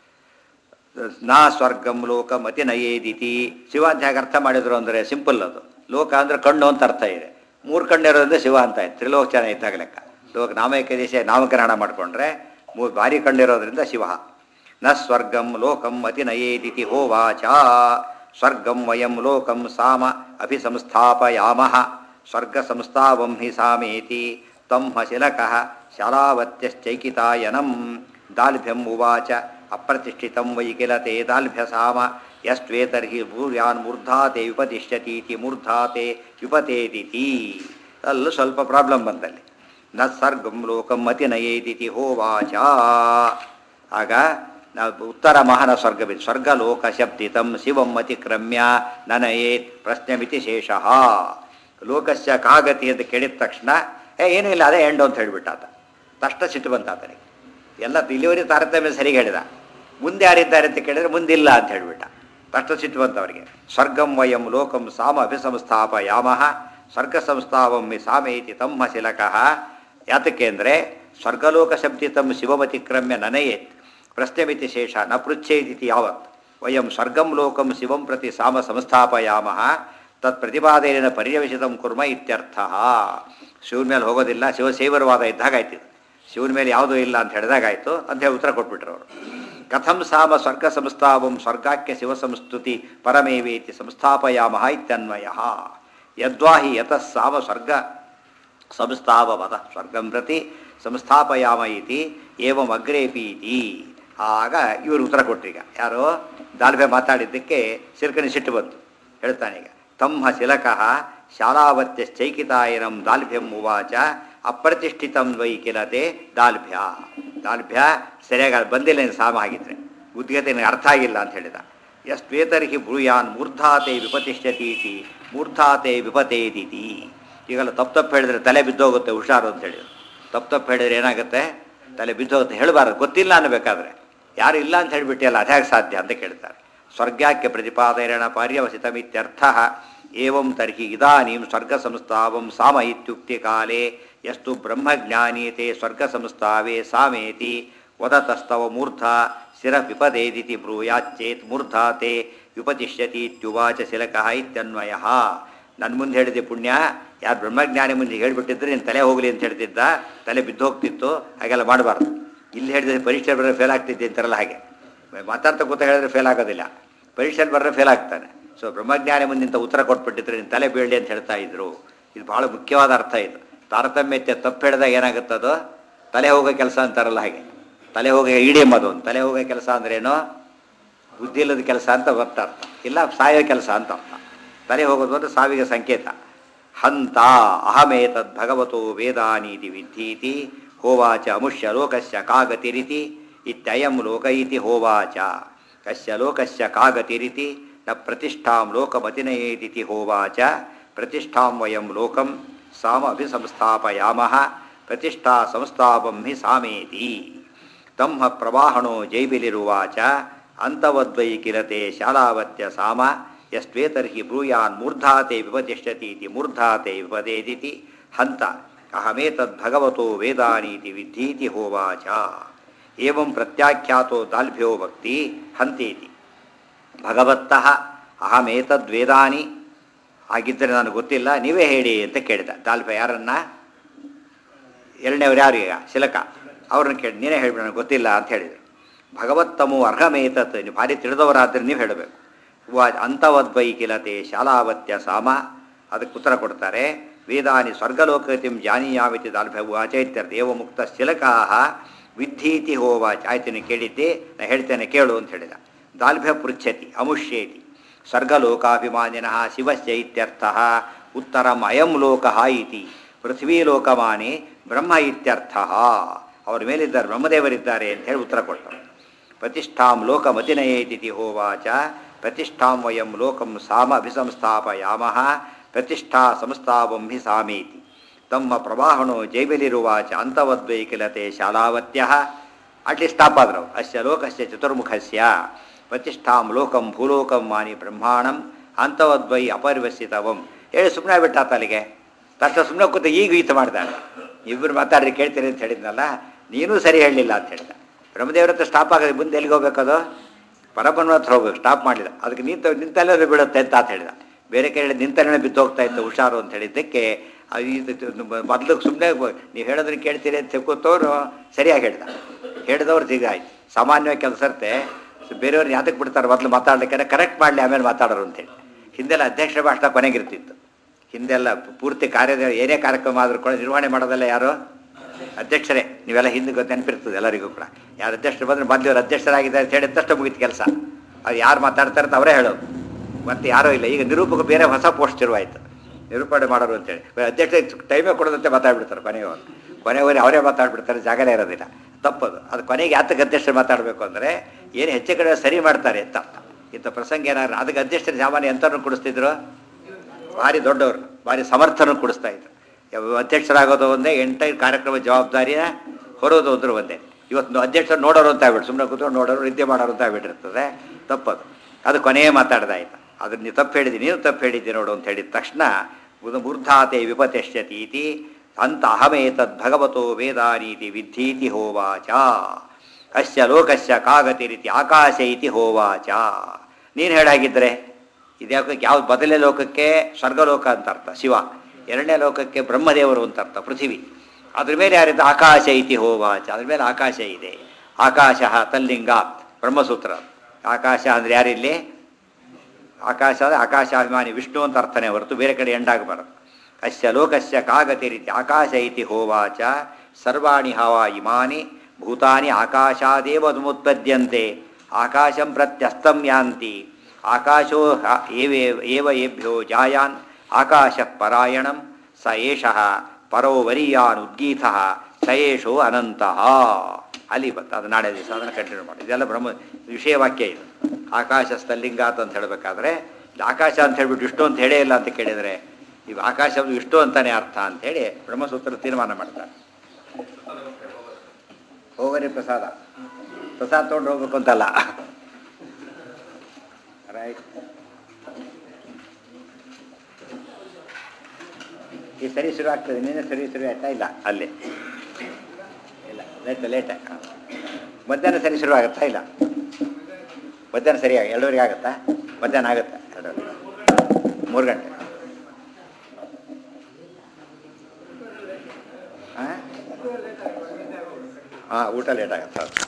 ನಾ ಸ್ವರ್ಗಂ ಲೋಕಂ ಅತಿ ನಯೇದಿತಿ ಶಿವ ಅಂತ ಹೇಗೆ ಅರ್ಥ ಮಾಡಿದ್ರು ಅಂದರೆ ಸಿಂಪಲ್ ಅದು ಲೋಕ ಅಂದರೆ ಕಣ್ಣು ಅಂತ ಅರ್ಥ ಇದೆ ಮೂರು ಕಣ್ಣಿರೋದ್ರಿಂದ ಶಿವ ಅಂತ ಆಯ್ತು ತ್ರಿಲೋಚನ ಇದ್ದಾಗ ಲೆಕ್ಕ ಲೋಕ ನಾಮೈಕ್ಯ ನಾಮಕರಣ ಮಾಡಿಕೊಂಡ್ರೆ ಮೂರು ಭಾರಿ ಕಣ್ಣಿರೋದ್ರಿಂದ ಶಿವ ನ ಸ್ವರ್ಗಂ ಲೋಕಂ ಅತಿ ನಯೇದಿತಿ ಹೋವಾಚ ಸ್ವರ್ಗಂ ವಯಂ ಲೋಕಂ ಸಾಮ ಅಭಿಸಂಸ್ಥಾಪಯಾಮಃ ಸ್ವರ್ಗ ಸಂಸ್ಥಾವಂ ಹಿ ಸಾಮೇತಿ ತಂ ಹಶಿಲಕಃ ಶಾಲಾವತ್ಯಶ್ಚೈಕಿತಾಯನಂ ದಾಲ್ಭ್ಯಂ ಉವಾಚ ಅಪ್ರತಿಷ್ಠಿತಂ ವೈ ಕಿಲ ತೇ ದಾಲ್ಭ್ಯಸಾಮ ಯಸ್ತ್ವೇತರ್ಹಿ ಭೂರ್ಯಾನ್ ಮೂರ್ಧಾತೆ ವಿಪತಿಷ್ಠತೀತಿ ಮೂರ್ಧಾತೆ ವಿಪತೇದಿತಿ ಅಲ್ಲೂ ಸ್ವಲ್ಪ ಪ್ರಾಬ್ಲಮ್ ಬಂದಲ್ಲಿ ನ ಸರ್ಗಂ ಲೋಕಂ ಅತಿ ನಯೇದಿತಿ ಹೋವಾಚ ಆಗ ನಾವು ಉತ್ತರ ಮಹಾನ ಸ್ವರ್ಗವಿದೆ ಸ್ವರ್ಗಲೋಕ ಶಬ್ದಿತಂ ಶಿವಂ ಅತಿಕ್ರಮ್ಯ ನನಯೇತ್ ಪ್ರಶ್ನೆಮಿತಿ ಶೇಷಃ ಲೋಕಸ್ಯ ಕಾಗತಿ ಅಂತ ಕೇಳಿದ ತಕ್ಷಣ ಏ ಏನೂ ಇಲ್ಲ ಅದೇ ಎಂಡು ಅಂತ ಹೇಳಿಬಿಟ್ಟ ಆತ ತಕ್ಷಣ ಸಿಟ್ಟು ಬಂತ ಆತನಿಗೆ ಎಲ್ಲ ಇಲ್ಲಿವರೆ ತಾರತಮ್ಯ ಸರಿಗೆ ಹೇಳಿದ ಮುಂದೆ ಯಾರಿದ್ದಾರೆ ಅಂತ ಕೇಳಿದ್ರೆ ಮುಂದಿಲ್ಲ ಅಂತ ಹೇಳಿಬಿಟ್ಟ ತಕ್ಷಣ ಸಿಟ್ಟು ಬಂತ ಅವರಿಗೆ ಸ್ವರ್ಗಂ ವಯಂ ಲೋಕಂ ಸಾಮ ಅಭಿಸಂಸ್ಥಾಪ ಯಾಮಃ ಸ್ವರ್ಗ ಸಂಸ್ಥಾವಂ ಮಿ ಸಾಮೇತಿ ತಮ್ಮ ಶಿಲಕಃ ಯಾತಕ್ಕೆ ಅಂದರೆ ಸ್ವರ್ಗಲೋಕ ಶಬ್ದಿತಂ ಶಿವಮತಿಕ್ರಮ್ಯ ನನಯೇತ್ ಪ್ರಶ್ನೆಮಿತಿ ಶೇಷ ನ ಪೃಚ್ಛೇದಿತಿ ಯಾವತ್ ವಯಂ ಸ್ವರ್ಗಂ ಲೋಕಂ ಶಿವಂ ಪ್ರತಿ ಸಾಮ ಸಂಸ್ಥಾಪಯಾಮಃ ತತ್ ಪ್ರತಿಪಾದನೆಯನ್ನು ಪರ್ಯವೇಶಿತಂ ಕುರ್ಮ ಇತ್ಯರ್ಥ ಶಿವನ ಮೇಲೆ ಹೋಗೋದಿಲ್ಲ ಶಿವಸೇವರವಾದ ಇದ್ದಾಗ ಆಯ್ತು ಇದು. ಶಿವನ ಮೇಲೆ ಯಾವುದೂ ಇಲ್ಲ ಅಂತ ಹೇಳಿದಾಗಾಯ್ತು ಅಂತ ಹೇಳಿ ಉತ್ತರ ಕೊಟ್ಬಿಟ್ರು ಅವರು ಕಥಂ ಸಾಮ ಸ್ವರ್ಗ ಸಂಸ್ಥಾವಂ ಸ್ವರ್ಗಾಖ್ಯ ಶಿವ ಸಂಸ್ತುತಿ ಪರಮೇವೇತಿ ಸಂಸ್ಥಾಪಯಾಮಃ ಇತ್ಯನ್ವಯ ಯದ್ವಾಹಿ ಯತಃ ಸಾಮ ಸ್ವರ್ಗ ಸಂಸ್ಥಾಪವದ ಸ್ವರ್ಗಂ ಪ್ರತಿ ಸಂಸ್ಥಾಪಯಾಮ ಇತಿ ಏವಂ ಅಗ್ರೇಪಿ ಇತಿ ಆಗ ಇವರು ಉತ್ತರ ಕೊಟ್ರೀಗ ಯಾರು ದಾಲ್ಬೆ ಮಾತಾಡಿದ್ದಕ್ಕೆ ಸಿಲ್ಕನಿ ಸಿಟ್ಟು ಬಂತು ಹೇಳ್ತಾನೆ ಈಗ ತಮ್ಮ ಶಿಲಕಃ ಶಾಲಾವತ್ಯಶ್ಚೈಕಿತಾಯನಂ ದಾಲ್ಭ್ಯಂ ಉವಾಚ ಅಪ್ರತಿಷ್ಠಿತಂ ವೈ ಕಿಲತೆ ದಾಲ್ಭ್ಯ ದಾಲ್ಭ್ಯ ಸರಿಯಾಗಿ ಅದು ಬಂದಿಲ್ಲ ನೀನು ಸಾಮ ಆಗಿದ್ರೆ ಉದ್ಗತೆ ನಿನಗೆ ಅರ್ಥ ಆಗಿಲ್ಲ ಅಂತ ಹೇಳಿದ ಯಸ್ವೇತರ್ಹಿ ಬ್ರೂಯಾನ್ ಮೂರ್ಧಾತೆ ವಿಪತಿಷ್ಠತೀತಿ ಮೂರ್ಧಾತೆ ವಿಪತೇದಿತಿ ಈಗೆಲ್ಲ ತಪ್ಪು ತಪ್ಪು ಹೇಳಿದ್ರೆ ತಲೆ ಬಿದ್ದೋಗುತ್ತೆ ಹುಷಾರು ಅಂತ ಹೇಳಿದ್ರು ತಪ್ಪು ತಪ್ಪು ಹೇಳಿದ್ರೆ ಏನಾಗುತ್ತೆ ತಲೆ ಬಿದ್ದೋಗುತ್ತೆ ಹೇಳಬಾರ್ದು ಗೊತ್ತಿಲ್ಲ ಅನ್ನಬೇಕಾದ್ರೆ ಯಾರು ಇಲ್ಲ ಅಂತ ಹೇಳಿಬಿಟ್ಟಿಯಲ್ಲ ಅದ್ಯಾಕೆ ಸಾಧ್ಯ ಅಂತ ಕೇಳ್ತಾರೆ ಸ್ವರ್ಗಾಖ್ಯ ಪ್ರತಿಪಾದನ ಪಾರ್ಯವಸಿತಮಿತ್ಯರ್ಥ ಏವಂ ತರ್ಹಿ ಇದಾನೀಂ ಸ್ವರ್ಗ ಸಂಸ್ಥಾವಂ ಸಾಮ ಇತ್ಯುಕ್ತಿ ಕಾಲೇ ಯಸ್ತು ಬ್ರಹ್ಮಜ್ಞಾನೀಯತೆ ಸ್ವರ್ಗ ಸಂಸ್ಥಾವೇ ಸಾಮೇತಿ ವದತಸ್ತವ ಮೂರ್ಧ ಶಿರ ವಿಪದೇದಿತಿ ಬ್ರೂಯಾಚ್ಚೇತ್ ಮೂರ್ಧಾತೆ ವಿಪತಿಷ್ಯತಿ ಇತ್ಯುವಾಚ ಶಿಲಕಃ ಇತ್ಯನ್ವಯ ನನ್ನ ಮುಂದೆ ಹೇಳಿದೆ ಪುಣ್ಯ ಯಾರು ಬ್ರಹ್ಮಜ್ಞಾನಿ ಮುಂದೆ ಹೇಳಿಬಿಟ್ಟಿದ್ರೆ ನೀನು ತಲೆ ಹೋಗಲಿ ಅಂತ ಹೇಳ್ತಿದ್ದ ತಲೆ ಬಿದ್ದು ಹೋಗ್ತಿತ್ತು ಹಾಗೆಲ್ಲ ಮಾಡಬಾರ್ದು ಇಲ್ಲಿ ಹೇಳಿದ್ರೆ ಪರೀಕ್ಷೆ ಬರೋ ಫೇಲ್ ಆಗ್ತಿದ್ದೆ ಅಂತಾರಲ್ಲ ಹಾಗೆ ಮಾತಾಡ್ತಾ ಕೂತ ಹೇಳಿದ್ರೆ ಫೇಲ್ ಆಗೋದಿಲ್ಲ ಪರೀಕ್ಷೆಯಲ್ಲಿ ಬರೆದ್ರೆ ಫೇಲ್ ಆಗ್ತಾನೆ ಸೊ ಬ್ರಹ್ಮಜ್ಞಾನಿ ಮುಂದಿಂತ ಉತ್ತರ ಕೊಟ್ಬಿಟ್ಟಿದ್ರೆ ನೀನು ತಲೆ ಬೀಳಲಿ ಅಂತ ಹೇಳ್ತಾ ಇದ್ರು ಇದು ಭಾಳ ಮುಖ್ಯವಾದ ಅರ್ಥ ಇದು ತಾರತಮ್ಯತೆ ತಪ್ಪು ಹೇಳಿದಾಗ ಏನಾಗುತ್ತದೋ ತಲೆ ಹೋಗೋ ಕೆಲಸ ಅಂತಾರಲ್ಲ ಹಾಗೆ ತಲೆ ಹೋಗೋ ಇಡಿಯಮ್ ಅದು ಒಂದು ತಲೆ ಹೋಗೋ ಕೆಲಸ ಅಂದ್ರೇನು ಬುದ್ಧಿ ಇಲ್ಲದ ಕೆಲಸ ಅಂತ ಬರ್ತ ಅರ್ಥ ಇಲ್ಲ ಸಾಯೋ ಕೆಲಸ ಅಂತ ಅರ್ಥ ತಲೆ ಹೋಗೋದು ಅಂದರೆ ಸಾವಿಗೆ ಸಂಕೇತ ಹಂತ ಅಹಮೇತದ್ ಭಗವತೋ ವೇದಾನೀತಿ ವಿಧೀತಿ ಹೋವಾಚ ಅಮುಷ್ಯ ಲೋಕಸ್ಯ ಕಾಗತಿರಿತಿ ಇತ್ಯಯಂ ಲೋಕ ಇತಿ ಹೋವಾಚ ಕಸ್ಯ ಲೋಕಸ್ಯ ಕಾಗತಿರಿತಿ ನ ಪ್ರತಿಷ್ಠಾಂ ಲೋಕಮತಿನಯೇದಿತಿ ಹೋವಾಚ ಪ್ರತಿಷ್ಠಾಂ ವಯಂ ಲೋಕಂ ಸಾಮ ಅಭಿಸಂಸ್ಥಾಪಯಾಮಃ ಪ್ರತಿಷ್ಠಾ ಸಂಸ್ಥಾಪಂ ಹಿ ಸಾಮೇತಿ ತಮ್ಮ ಪ್ರವಾಹಣೋ ಜೈಬಿಲಿರುವಾಚ ಅಂತವದ್ವೈ ಕಿಲತೆ ಶಾಲಾವತ್ಯ ಸಾಮ ಯಸ್ತ್ವೇತರ್ಹಿ ಬ್ರೂಯಾನ್ ಮೂರ್ಧಾತೆ ವಿಪತಿಷ್ಠತೀತಿ ಮೂರ್ಧಾತೆ ವಿಪದೇದಿತಿ ಹಂತ ಅಹಮೇತದ್ ಭಗವತೋ ವೇದಾನೀತಿ ವಿಧೀತಿ ಹೋವಾಚ ಏವಂ ಪ್ರತ್ಯಾಖ್ಯಾತೋ ದಾಲ್ಭ್ಯೋ ಭಕ್ತಿ ಹಂತೇತಿ ಭಗವತ್ತಃ ಅಹಮೇತದ್ ವೇದಾನಿ ಆಗಿದ್ದರೆ ನನಗೆ ಗೊತ್ತಿಲ್ಲ ನೀವೇ ಹೇಳಿ ಅಂತ ಕೇಳಿದ ದಾಲ್ಭ್ಯ ಯಾರನ್ನ ಎರಡನೇವ್ರು ಯಾರು ಈಗ ಶಿಲಕ ಅವ್ರನ್ನ ಕೇಳಿ ನೀನೇ ಹೇಳ್ಬಿಡ ನನಗೆ ಗೊತ್ತಿಲ್ಲ ಅಂತ ಹೇಳಿದರು ಭಗವತ್ತಮು ಅರ್ಹಮೇತತ್ ನೀವು ಭಾರಿ ತಿಳಿದವರಾದ್ರೆ ನೀವು ಹೇಳಬೇಕು ವ ಅಂತವದ್ವೈ ಕಿಲತೆ ಶಾಲಾವತ್ಯ ಸಾಮ ಅದಕ್ಕೆ ಉತ್ತರ ಕೊಡ್ತಾರೆ ವೇದಾನಿ ಸ್ವರ್ಗಲೋಕತಿಂ ಜಾನೀಯಾಮಿತಿ ದಾಲ್ಭ್ಯ ಉವಾಚ ಇತ್ಯರ್ಥ ಏವ ಮುಕ್ತ ಶಿಲಕಾಹ ವಿದ್ಧೀತಿ ಹೋವಾಚ ಆಯ್ತು ನೀನು ಕೇಳಿದ್ದೆ ನಾ ಹೇಳ್ತೇನೆ ಕೇಳು ಅಂತ ಹೇಳಿದ ದಾಲ್ಭ್ಯ ಪೃಚ್ಛತಿ ಅಮುಷ್ಯೇತಿ ಸ್ವರ್ಗಲೋಕಾಭಿಮಾನಿನಃ ಶಿವಸ್ಯ ಇತ್ಯರ್ಥಃ ಉತ್ತರಂ ಅಯಂ ಲೋಕಃ ಇತಿ ಪೃಥ್ವೀಲೋಕಮಾನಿ ಬ್ರಹ್ಮ ಇತ್ಯರ್ಥಃ ಅವರ ಮೇಲಿದ್ದಾರೆ ಬ್ರಹ್ಮದೇವರಿದ್ದಾರೆ ಅಂತ ಹೇಳಿ ಉತ್ತರ ಕೊಟ್ಟರು ಪ್ರತಿಷ್ಠಾಂ ಲೋಕಮತಿನಯೇತಿ ಹೋವಾಚ ಪ್ರತಿಷ್ಠಾಂ ವಯಂ ಲೋಕಂ ಸಾಮ ಅಭಿಸಂಸ್ಥಾಪಯಾಮಃ ಪ್ರತಿಷ್ಠಾ ಸಂಸ್ಥಾಪಂ ಹಿ ಸಾಮೀತಿ ತಮ್ಮ ಪ್ರವಾಹಣೋ ಜೈಬಲಿರುವಾಚ ಅಂತವದ್ವೈಕಿಲತೆ ಶಾಲಾವತ್ಯ ಅಟ್ಲೀಸ್ಟ್ ಸ್ಟಾಪ್ ಆದ್ರು ಅಸ್ಯ ಲೋಕಸ್ಯ ಚತುರ್ಮುಖಸ್ಯ ಪ್ರತಿಷ್ಠಾಂ ಲೋಕಂ ಭೂಲೋಕಂ ಮಾನಿ ಬ್ರಹ್ಮಾಣಂ ಅಂತವದ್ವೈ ಅಪರಿವಸಿತವಂ ಹೇಳಿ ಸುಮ್ಮನೆ ಬಿಟ್ಟಾತ ಅಲ್ಲಿಗೆ ತಕ್ಷಣ ಸುಮ್ಮನೆ ಕೂತು ಈಗ ಈತ ಮಾಡ್ತಾನೆ ಇಬ್ಬರು ಮಾತಾಡ್ರಿ ಕೇಳ್ತೀರಿ ಅಂತ ಹೇಳಿದ್ನಲ್ಲ ನೀನೂ ಸರಿ ಹೇಳಲಿಲ್ಲ ಅಂತ ಹೇಳಿದ ಬ್ರಹ್ಮದೇವ್ರ ಹತ್ರ ಸ್ಟಾಪ್ ಆಗೋದು ಮುಂದೆ ಎಲ್ಲಿಗೆ ಹೋಗ್ಬೇಕದು ಪರಬ್ರಹ್ಮ ಹತ್ರ ಹೋಗ್ಬೇಕು ಸ್ಟಾಪ್ ಮಾಡಿದ ಅದಕ್ಕೆ ನಿಂತ ನಿಂತಲ್ಲೇ ಬೀಳುತ್ತೆ ಅಂತ ಅಂತ ಹೇಳಿದ ಬೇರೆ ಕೈ ಹೇಳಿದ ನಿಂತಲ್ಲೇ ಬಿದ್ದು ಹೋಗ್ತಾ ಇತ್ತು ಹುಷಾರು ಅಂತ ಹೇಳಿದ್ದಕ್ಕೆ ಮೊದಲು ಸುಮ್ಮನೆ ನೀವು ಹೇಳೋದನ್ನ ಕೇಳ್ತೀರಿ ಅಂತ ಕೂತವ್ರು ಸರಿಯಾಗಿ ಹೇಳ್ದ ಹೇಳಿದವ್ರು ಈಗ ಆಯ್ತು ಸಾಮಾನ್ಯವಾಗಿ ಕೆಲಸ ಇರುತ್ತೆ ಬೇರೆಯವ್ರು ಯಾತಕ್ಕೆ ಬಿಡ್ತಾರೆ ಮೊದಲು ಮಾತಾಡ್ಲಿಕ್ಕೆ ಕರೆಕ್ಟ್ ಮಾಡಲಿ ಆಮೇಲೆ ಮಾತಾಡೋರು ಅಂತೇಳಿ ಹಿಂದೆಲ್ಲ ಅಧ್ಯಕ್ಷರ ಭಾಷಣ ಕೊನೆಗಿರ್ತಿತ್ತು ಹಿಂದೆಲ್ಲ ಪೂರ್ತಿ ಕಾರ್ಯದ ಏನೇ ಕಾರ್ಯಕ್ರಮ ಆದರೂ ಕೂಡ ನಿರ್ವಹಣೆ ಮಾಡೋದಲ್ಲ ಯಾರು ಅಧ್ಯಕ್ಷರೇ ನೀವೆಲ್ಲ ಹಿಂದೆ ಗೊತ್ತು ನೆನಪಿರ್ತದೆ ಎಲ್ಲರಿಗೂ ಕೂಡ ಯಾರು ಅಧ್ಯಕ್ಷರು ಬಂದರೆ ಮೊದಲು ಇವ್ರು ಅಧ್ಯಕ್ಷರಾಗಿದ್ದಾರೆ ಅಂತ ಹೇಳಿದ ತಕ್ಷಣ ಮುಗಿತು ಕೆಲಸ ಅದು ಯಾರು ಮಾತಾಡ್ತಾರೆ ಅಂತ ಅವರೇ ಹೇಳೋದು ಮತ್ತೆ ಯಾರೂ ಇಲ್ಲ ಈಗ ನಿರೂಪಕ ಬೇರೆ ಹೊಸ ಪೋಸ್ಟ್ ಶುರುವಾಯಿತು ನಿರೂಪಣೆ ಮಾಡೋರು ಅಂತೇಳಿ ಅಧ್ಯಕ್ಷ ಟೈಮೇ ಕೊಡೋದಂತೆ ಮಾತಾಡ್ಬಿಡ್ತಾರೆ ಕೊನೆಯವರು ಕೊನೆಯವರೆ ಅವರೇ ಮಾತಾಡ್ಬಿಡ್ತಾರೆ ಜಾಗನೇ ಇರೋದಿಲ್ಲ ತಪ್ಪದು ಅದು ಕೊನೆಗೆ ಯಾತಕ್ಕೆ ಅಧ್ಯಕ್ಷರು ಮಾತಾಡಬೇಕು ಅಂದರೆ ಏನು ಹೆಚ್ಚು ಕಡೆ ಸರಿ ಮಾಡ್ತಾರೆ ಅಂತ ಅರ್ಥ ಇಂಥ ಪ್ರಸಂಗ ಏನಾದ್ರು ಅದಕ್ಕೆ ಅಧ್ಯಕ್ಷರು ಸಾಮಾನ್ಯ ಎಂಥವ್ರನ್ನ ಕೊಡಿಸ್ತಿದ್ರು ಭಾರಿ ದೊಡ್ಡವರು ಭಾರಿ ಸಮರ್ಥನ ಕೊಡಿಸ್ತಾ ಇದ್ರು ಯಾವ- ಅಧ್ಯಕ್ಷರಾಗೋದು ಒಂದೇ ಎಂಟೈರ್ ಕಾರ್ಯಕ್ರಮ ಜವಾಬ್ದಾರಿಯ ಹೊರೋದು ಅಂದ್ರು ಒಂದೇ ಇವತ್ತು ಅಧ್ಯಕ್ಷರು ನೋಡೋರು ಅಂತ ಆಗ್ಬಿಟ್ಟು ಸುಮ್ಮನೆ ಕೂತ್ಕೊಂಡು ನೋಡೋರು ನಿದ್ದೆ ಮಾಡೋರು ಅಂತ ಆಗ್ಬಿಟ್ಟಿರ್ತದೆ ತಪ್ಪದು ಅದು ಕೊನೆಯೇ ಮಾತಾಡ್ದಾಯ್ತು ಅದನ್ನ ನೀವು ತಪ್ಪು ಹೇಳಿದಿ ನೀನು ತಪ್ಪು ಹೇಳಿದ್ದಿ ನೋಡು ಅಂತ ಹೇಳಿದ ತಕ್ಷಣ ಉದ ಮೂರ್ಧಾತೆ ವಿಪತಿಷ್ಯತಿ ಇತಿ ಅಂತ ಅಹಮೇತದ್ ಭಗವತೋ ವೇದಾನೀತಿ ವಿದ್ಧೀತಿ ಹೋವಾಚ ಅಸ್ಯ ಲೋಕಸ್ಯ ಕಾಗತಿ ರೀತಿ ಆಕಾಶ ಇತಿ ಹೋವಾಚ ನೀನು ಹೇಳಾಗಿದ್ರೆ ಇದ್ಯಾಕೆ ಯಾವ ಮೊದಲನೇ ಲೋಕಕ್ಕೆ ಸ್ವರ್ಗಲೋಕ ಅಂತ ಅರ್ಥ ಶಿವ ಎರಡನೇ ಲೋಕಕ್ಕೆ ಬ್ರಹ್ಮದೇವರು ಅಂತ ಅರ್ಥ ಪೃಥಿವಿ ಅದ್ರ ಮೇಲೆ ಯಾರಿದ್ದ ಆಕಾಶ ಇತಿ ಹೋವಾಚ ಅದ್ರ ಮೇಲೆ ಆಕಾಶ ಇದೆ ಆಕಾಶ ತಲ್ಲಿಂಗಾತ್ ಬ್ರಹ್ಮಸೂತ್ರ ಆಕಾಶ ಅಂದರೆ ಯಾರಿಲ್ಲಿ ಆಕಾಶ ಅಂದರೆ ಆಕಾಶಾಭಿಮಾನಿ ವಿಷ್ಣು ಅಂತ ಅರ್ಥನೇ ಹೊರತು ಬೇರೆ ಕಡೆ ಎಂಡಾಗಬಾರದು ಅಸ್ಯ ಲೋಕಸ್ಯ ಕಾಗತಿ ರೀತಿ ಆಕಾಶ ಇತಿ ಹೋವಾಚ ಸರ್ವಾಣಿ ಹವ ಇಮಾನಿ ಭೂತಾನಿ ಆಕಾಶಾದೇವ ಮುತ್ಪದ್ಯಂತೆ ಆಕಾಶಂ ಪ್ರತ್ಯಸ್ತಂ ಯಾಂತಿ ಆಕಾಶೋ ಹ ಏವೇ ಏವ ಏಭ್ಯೋ ಜಾಯಾನ್ ಆಕಾಶ ಪರಾಯಣಂ ಸ ಏಷಃ ಪರೋ ವರಿಯಾನ್ ಉದ್ಗೀತ ಸ ಏಷೋ ಅನಂತಃ ಅಲ್ಲಿ ಬಂತು ಅದು ನಾಳೆ ದಿವಸ ಅದನ್ನು ಕಂಟಿನ್ಯೂ ಮಾಡಿ ಇದೆಲ್ಲ ಬ್ರಹ್ಮ ವಿಷಯವಾಕ್ಯ ಇದು ಆಕಾಶ ಸ್ಥಲಿಂಗಾತ್ ಅಂತ ಹೇಳಬೇಕಾದ್ರೆ ಆಕಾಶ ಅಂತ ಹೇಳ್ಬಿಟ್ಟು ವಿಷ್ಣು ಅಂತ ಹೇಳೇ ಇಲ್ಲ ಅಂತ ಕೇಳಿದರೆ ಇವು ಆಕಾಶ ಅಂದ್ರೆ ವಿಷ್ಣು ಅಂತಾನೆ ಅರ್ಥ ಅಂತೇಳಿ ಬ್ರಹ್ಮಸೂತ್ರ ತೀರ್ಮಾನ ಮಾಡ್ತಾರೆ ಹೋಗರಿ ಪ್ರಸಾದ ಪ್ರಸಾದ ತೊಗೊಂಡು ಹೋಗ್ಬೇಕು ಅಂತಲ್ಲ ರೈಟ್ ಈ ಸರಿ ಶುರು ಆಗ್ತದೆ ನಿನ್ನೆ ಸರಿ ಶುರು ಆಯ್ತಾ ಇಲ್ಲ ಅಲ್ಲಿ ಇಲ್ಲ ಲೇಟ್ ಲೇಟ್ ಮಧ್ಯಾಹ್ನ ಸರಿ ಶುರು ಆಗುತ್ತಾ ಇಲ್ಲ ಮಧ್ಯಾಹ್ನ ಸರಿಯಾಗಿ ಎರಡೂವರೆಗೆ ಆಗುತ್ತಾ ಮಧ್ಯಾಹ್ನ ಆಗುತ್ತೆ ಎರಡೂವರೆ ಮೂರು ಗಂಟೆ ಹಾಂ ಹಾಂ ಊಟ ಲೇಟ್ ಆಗುತ್ತೆ ಹೌದು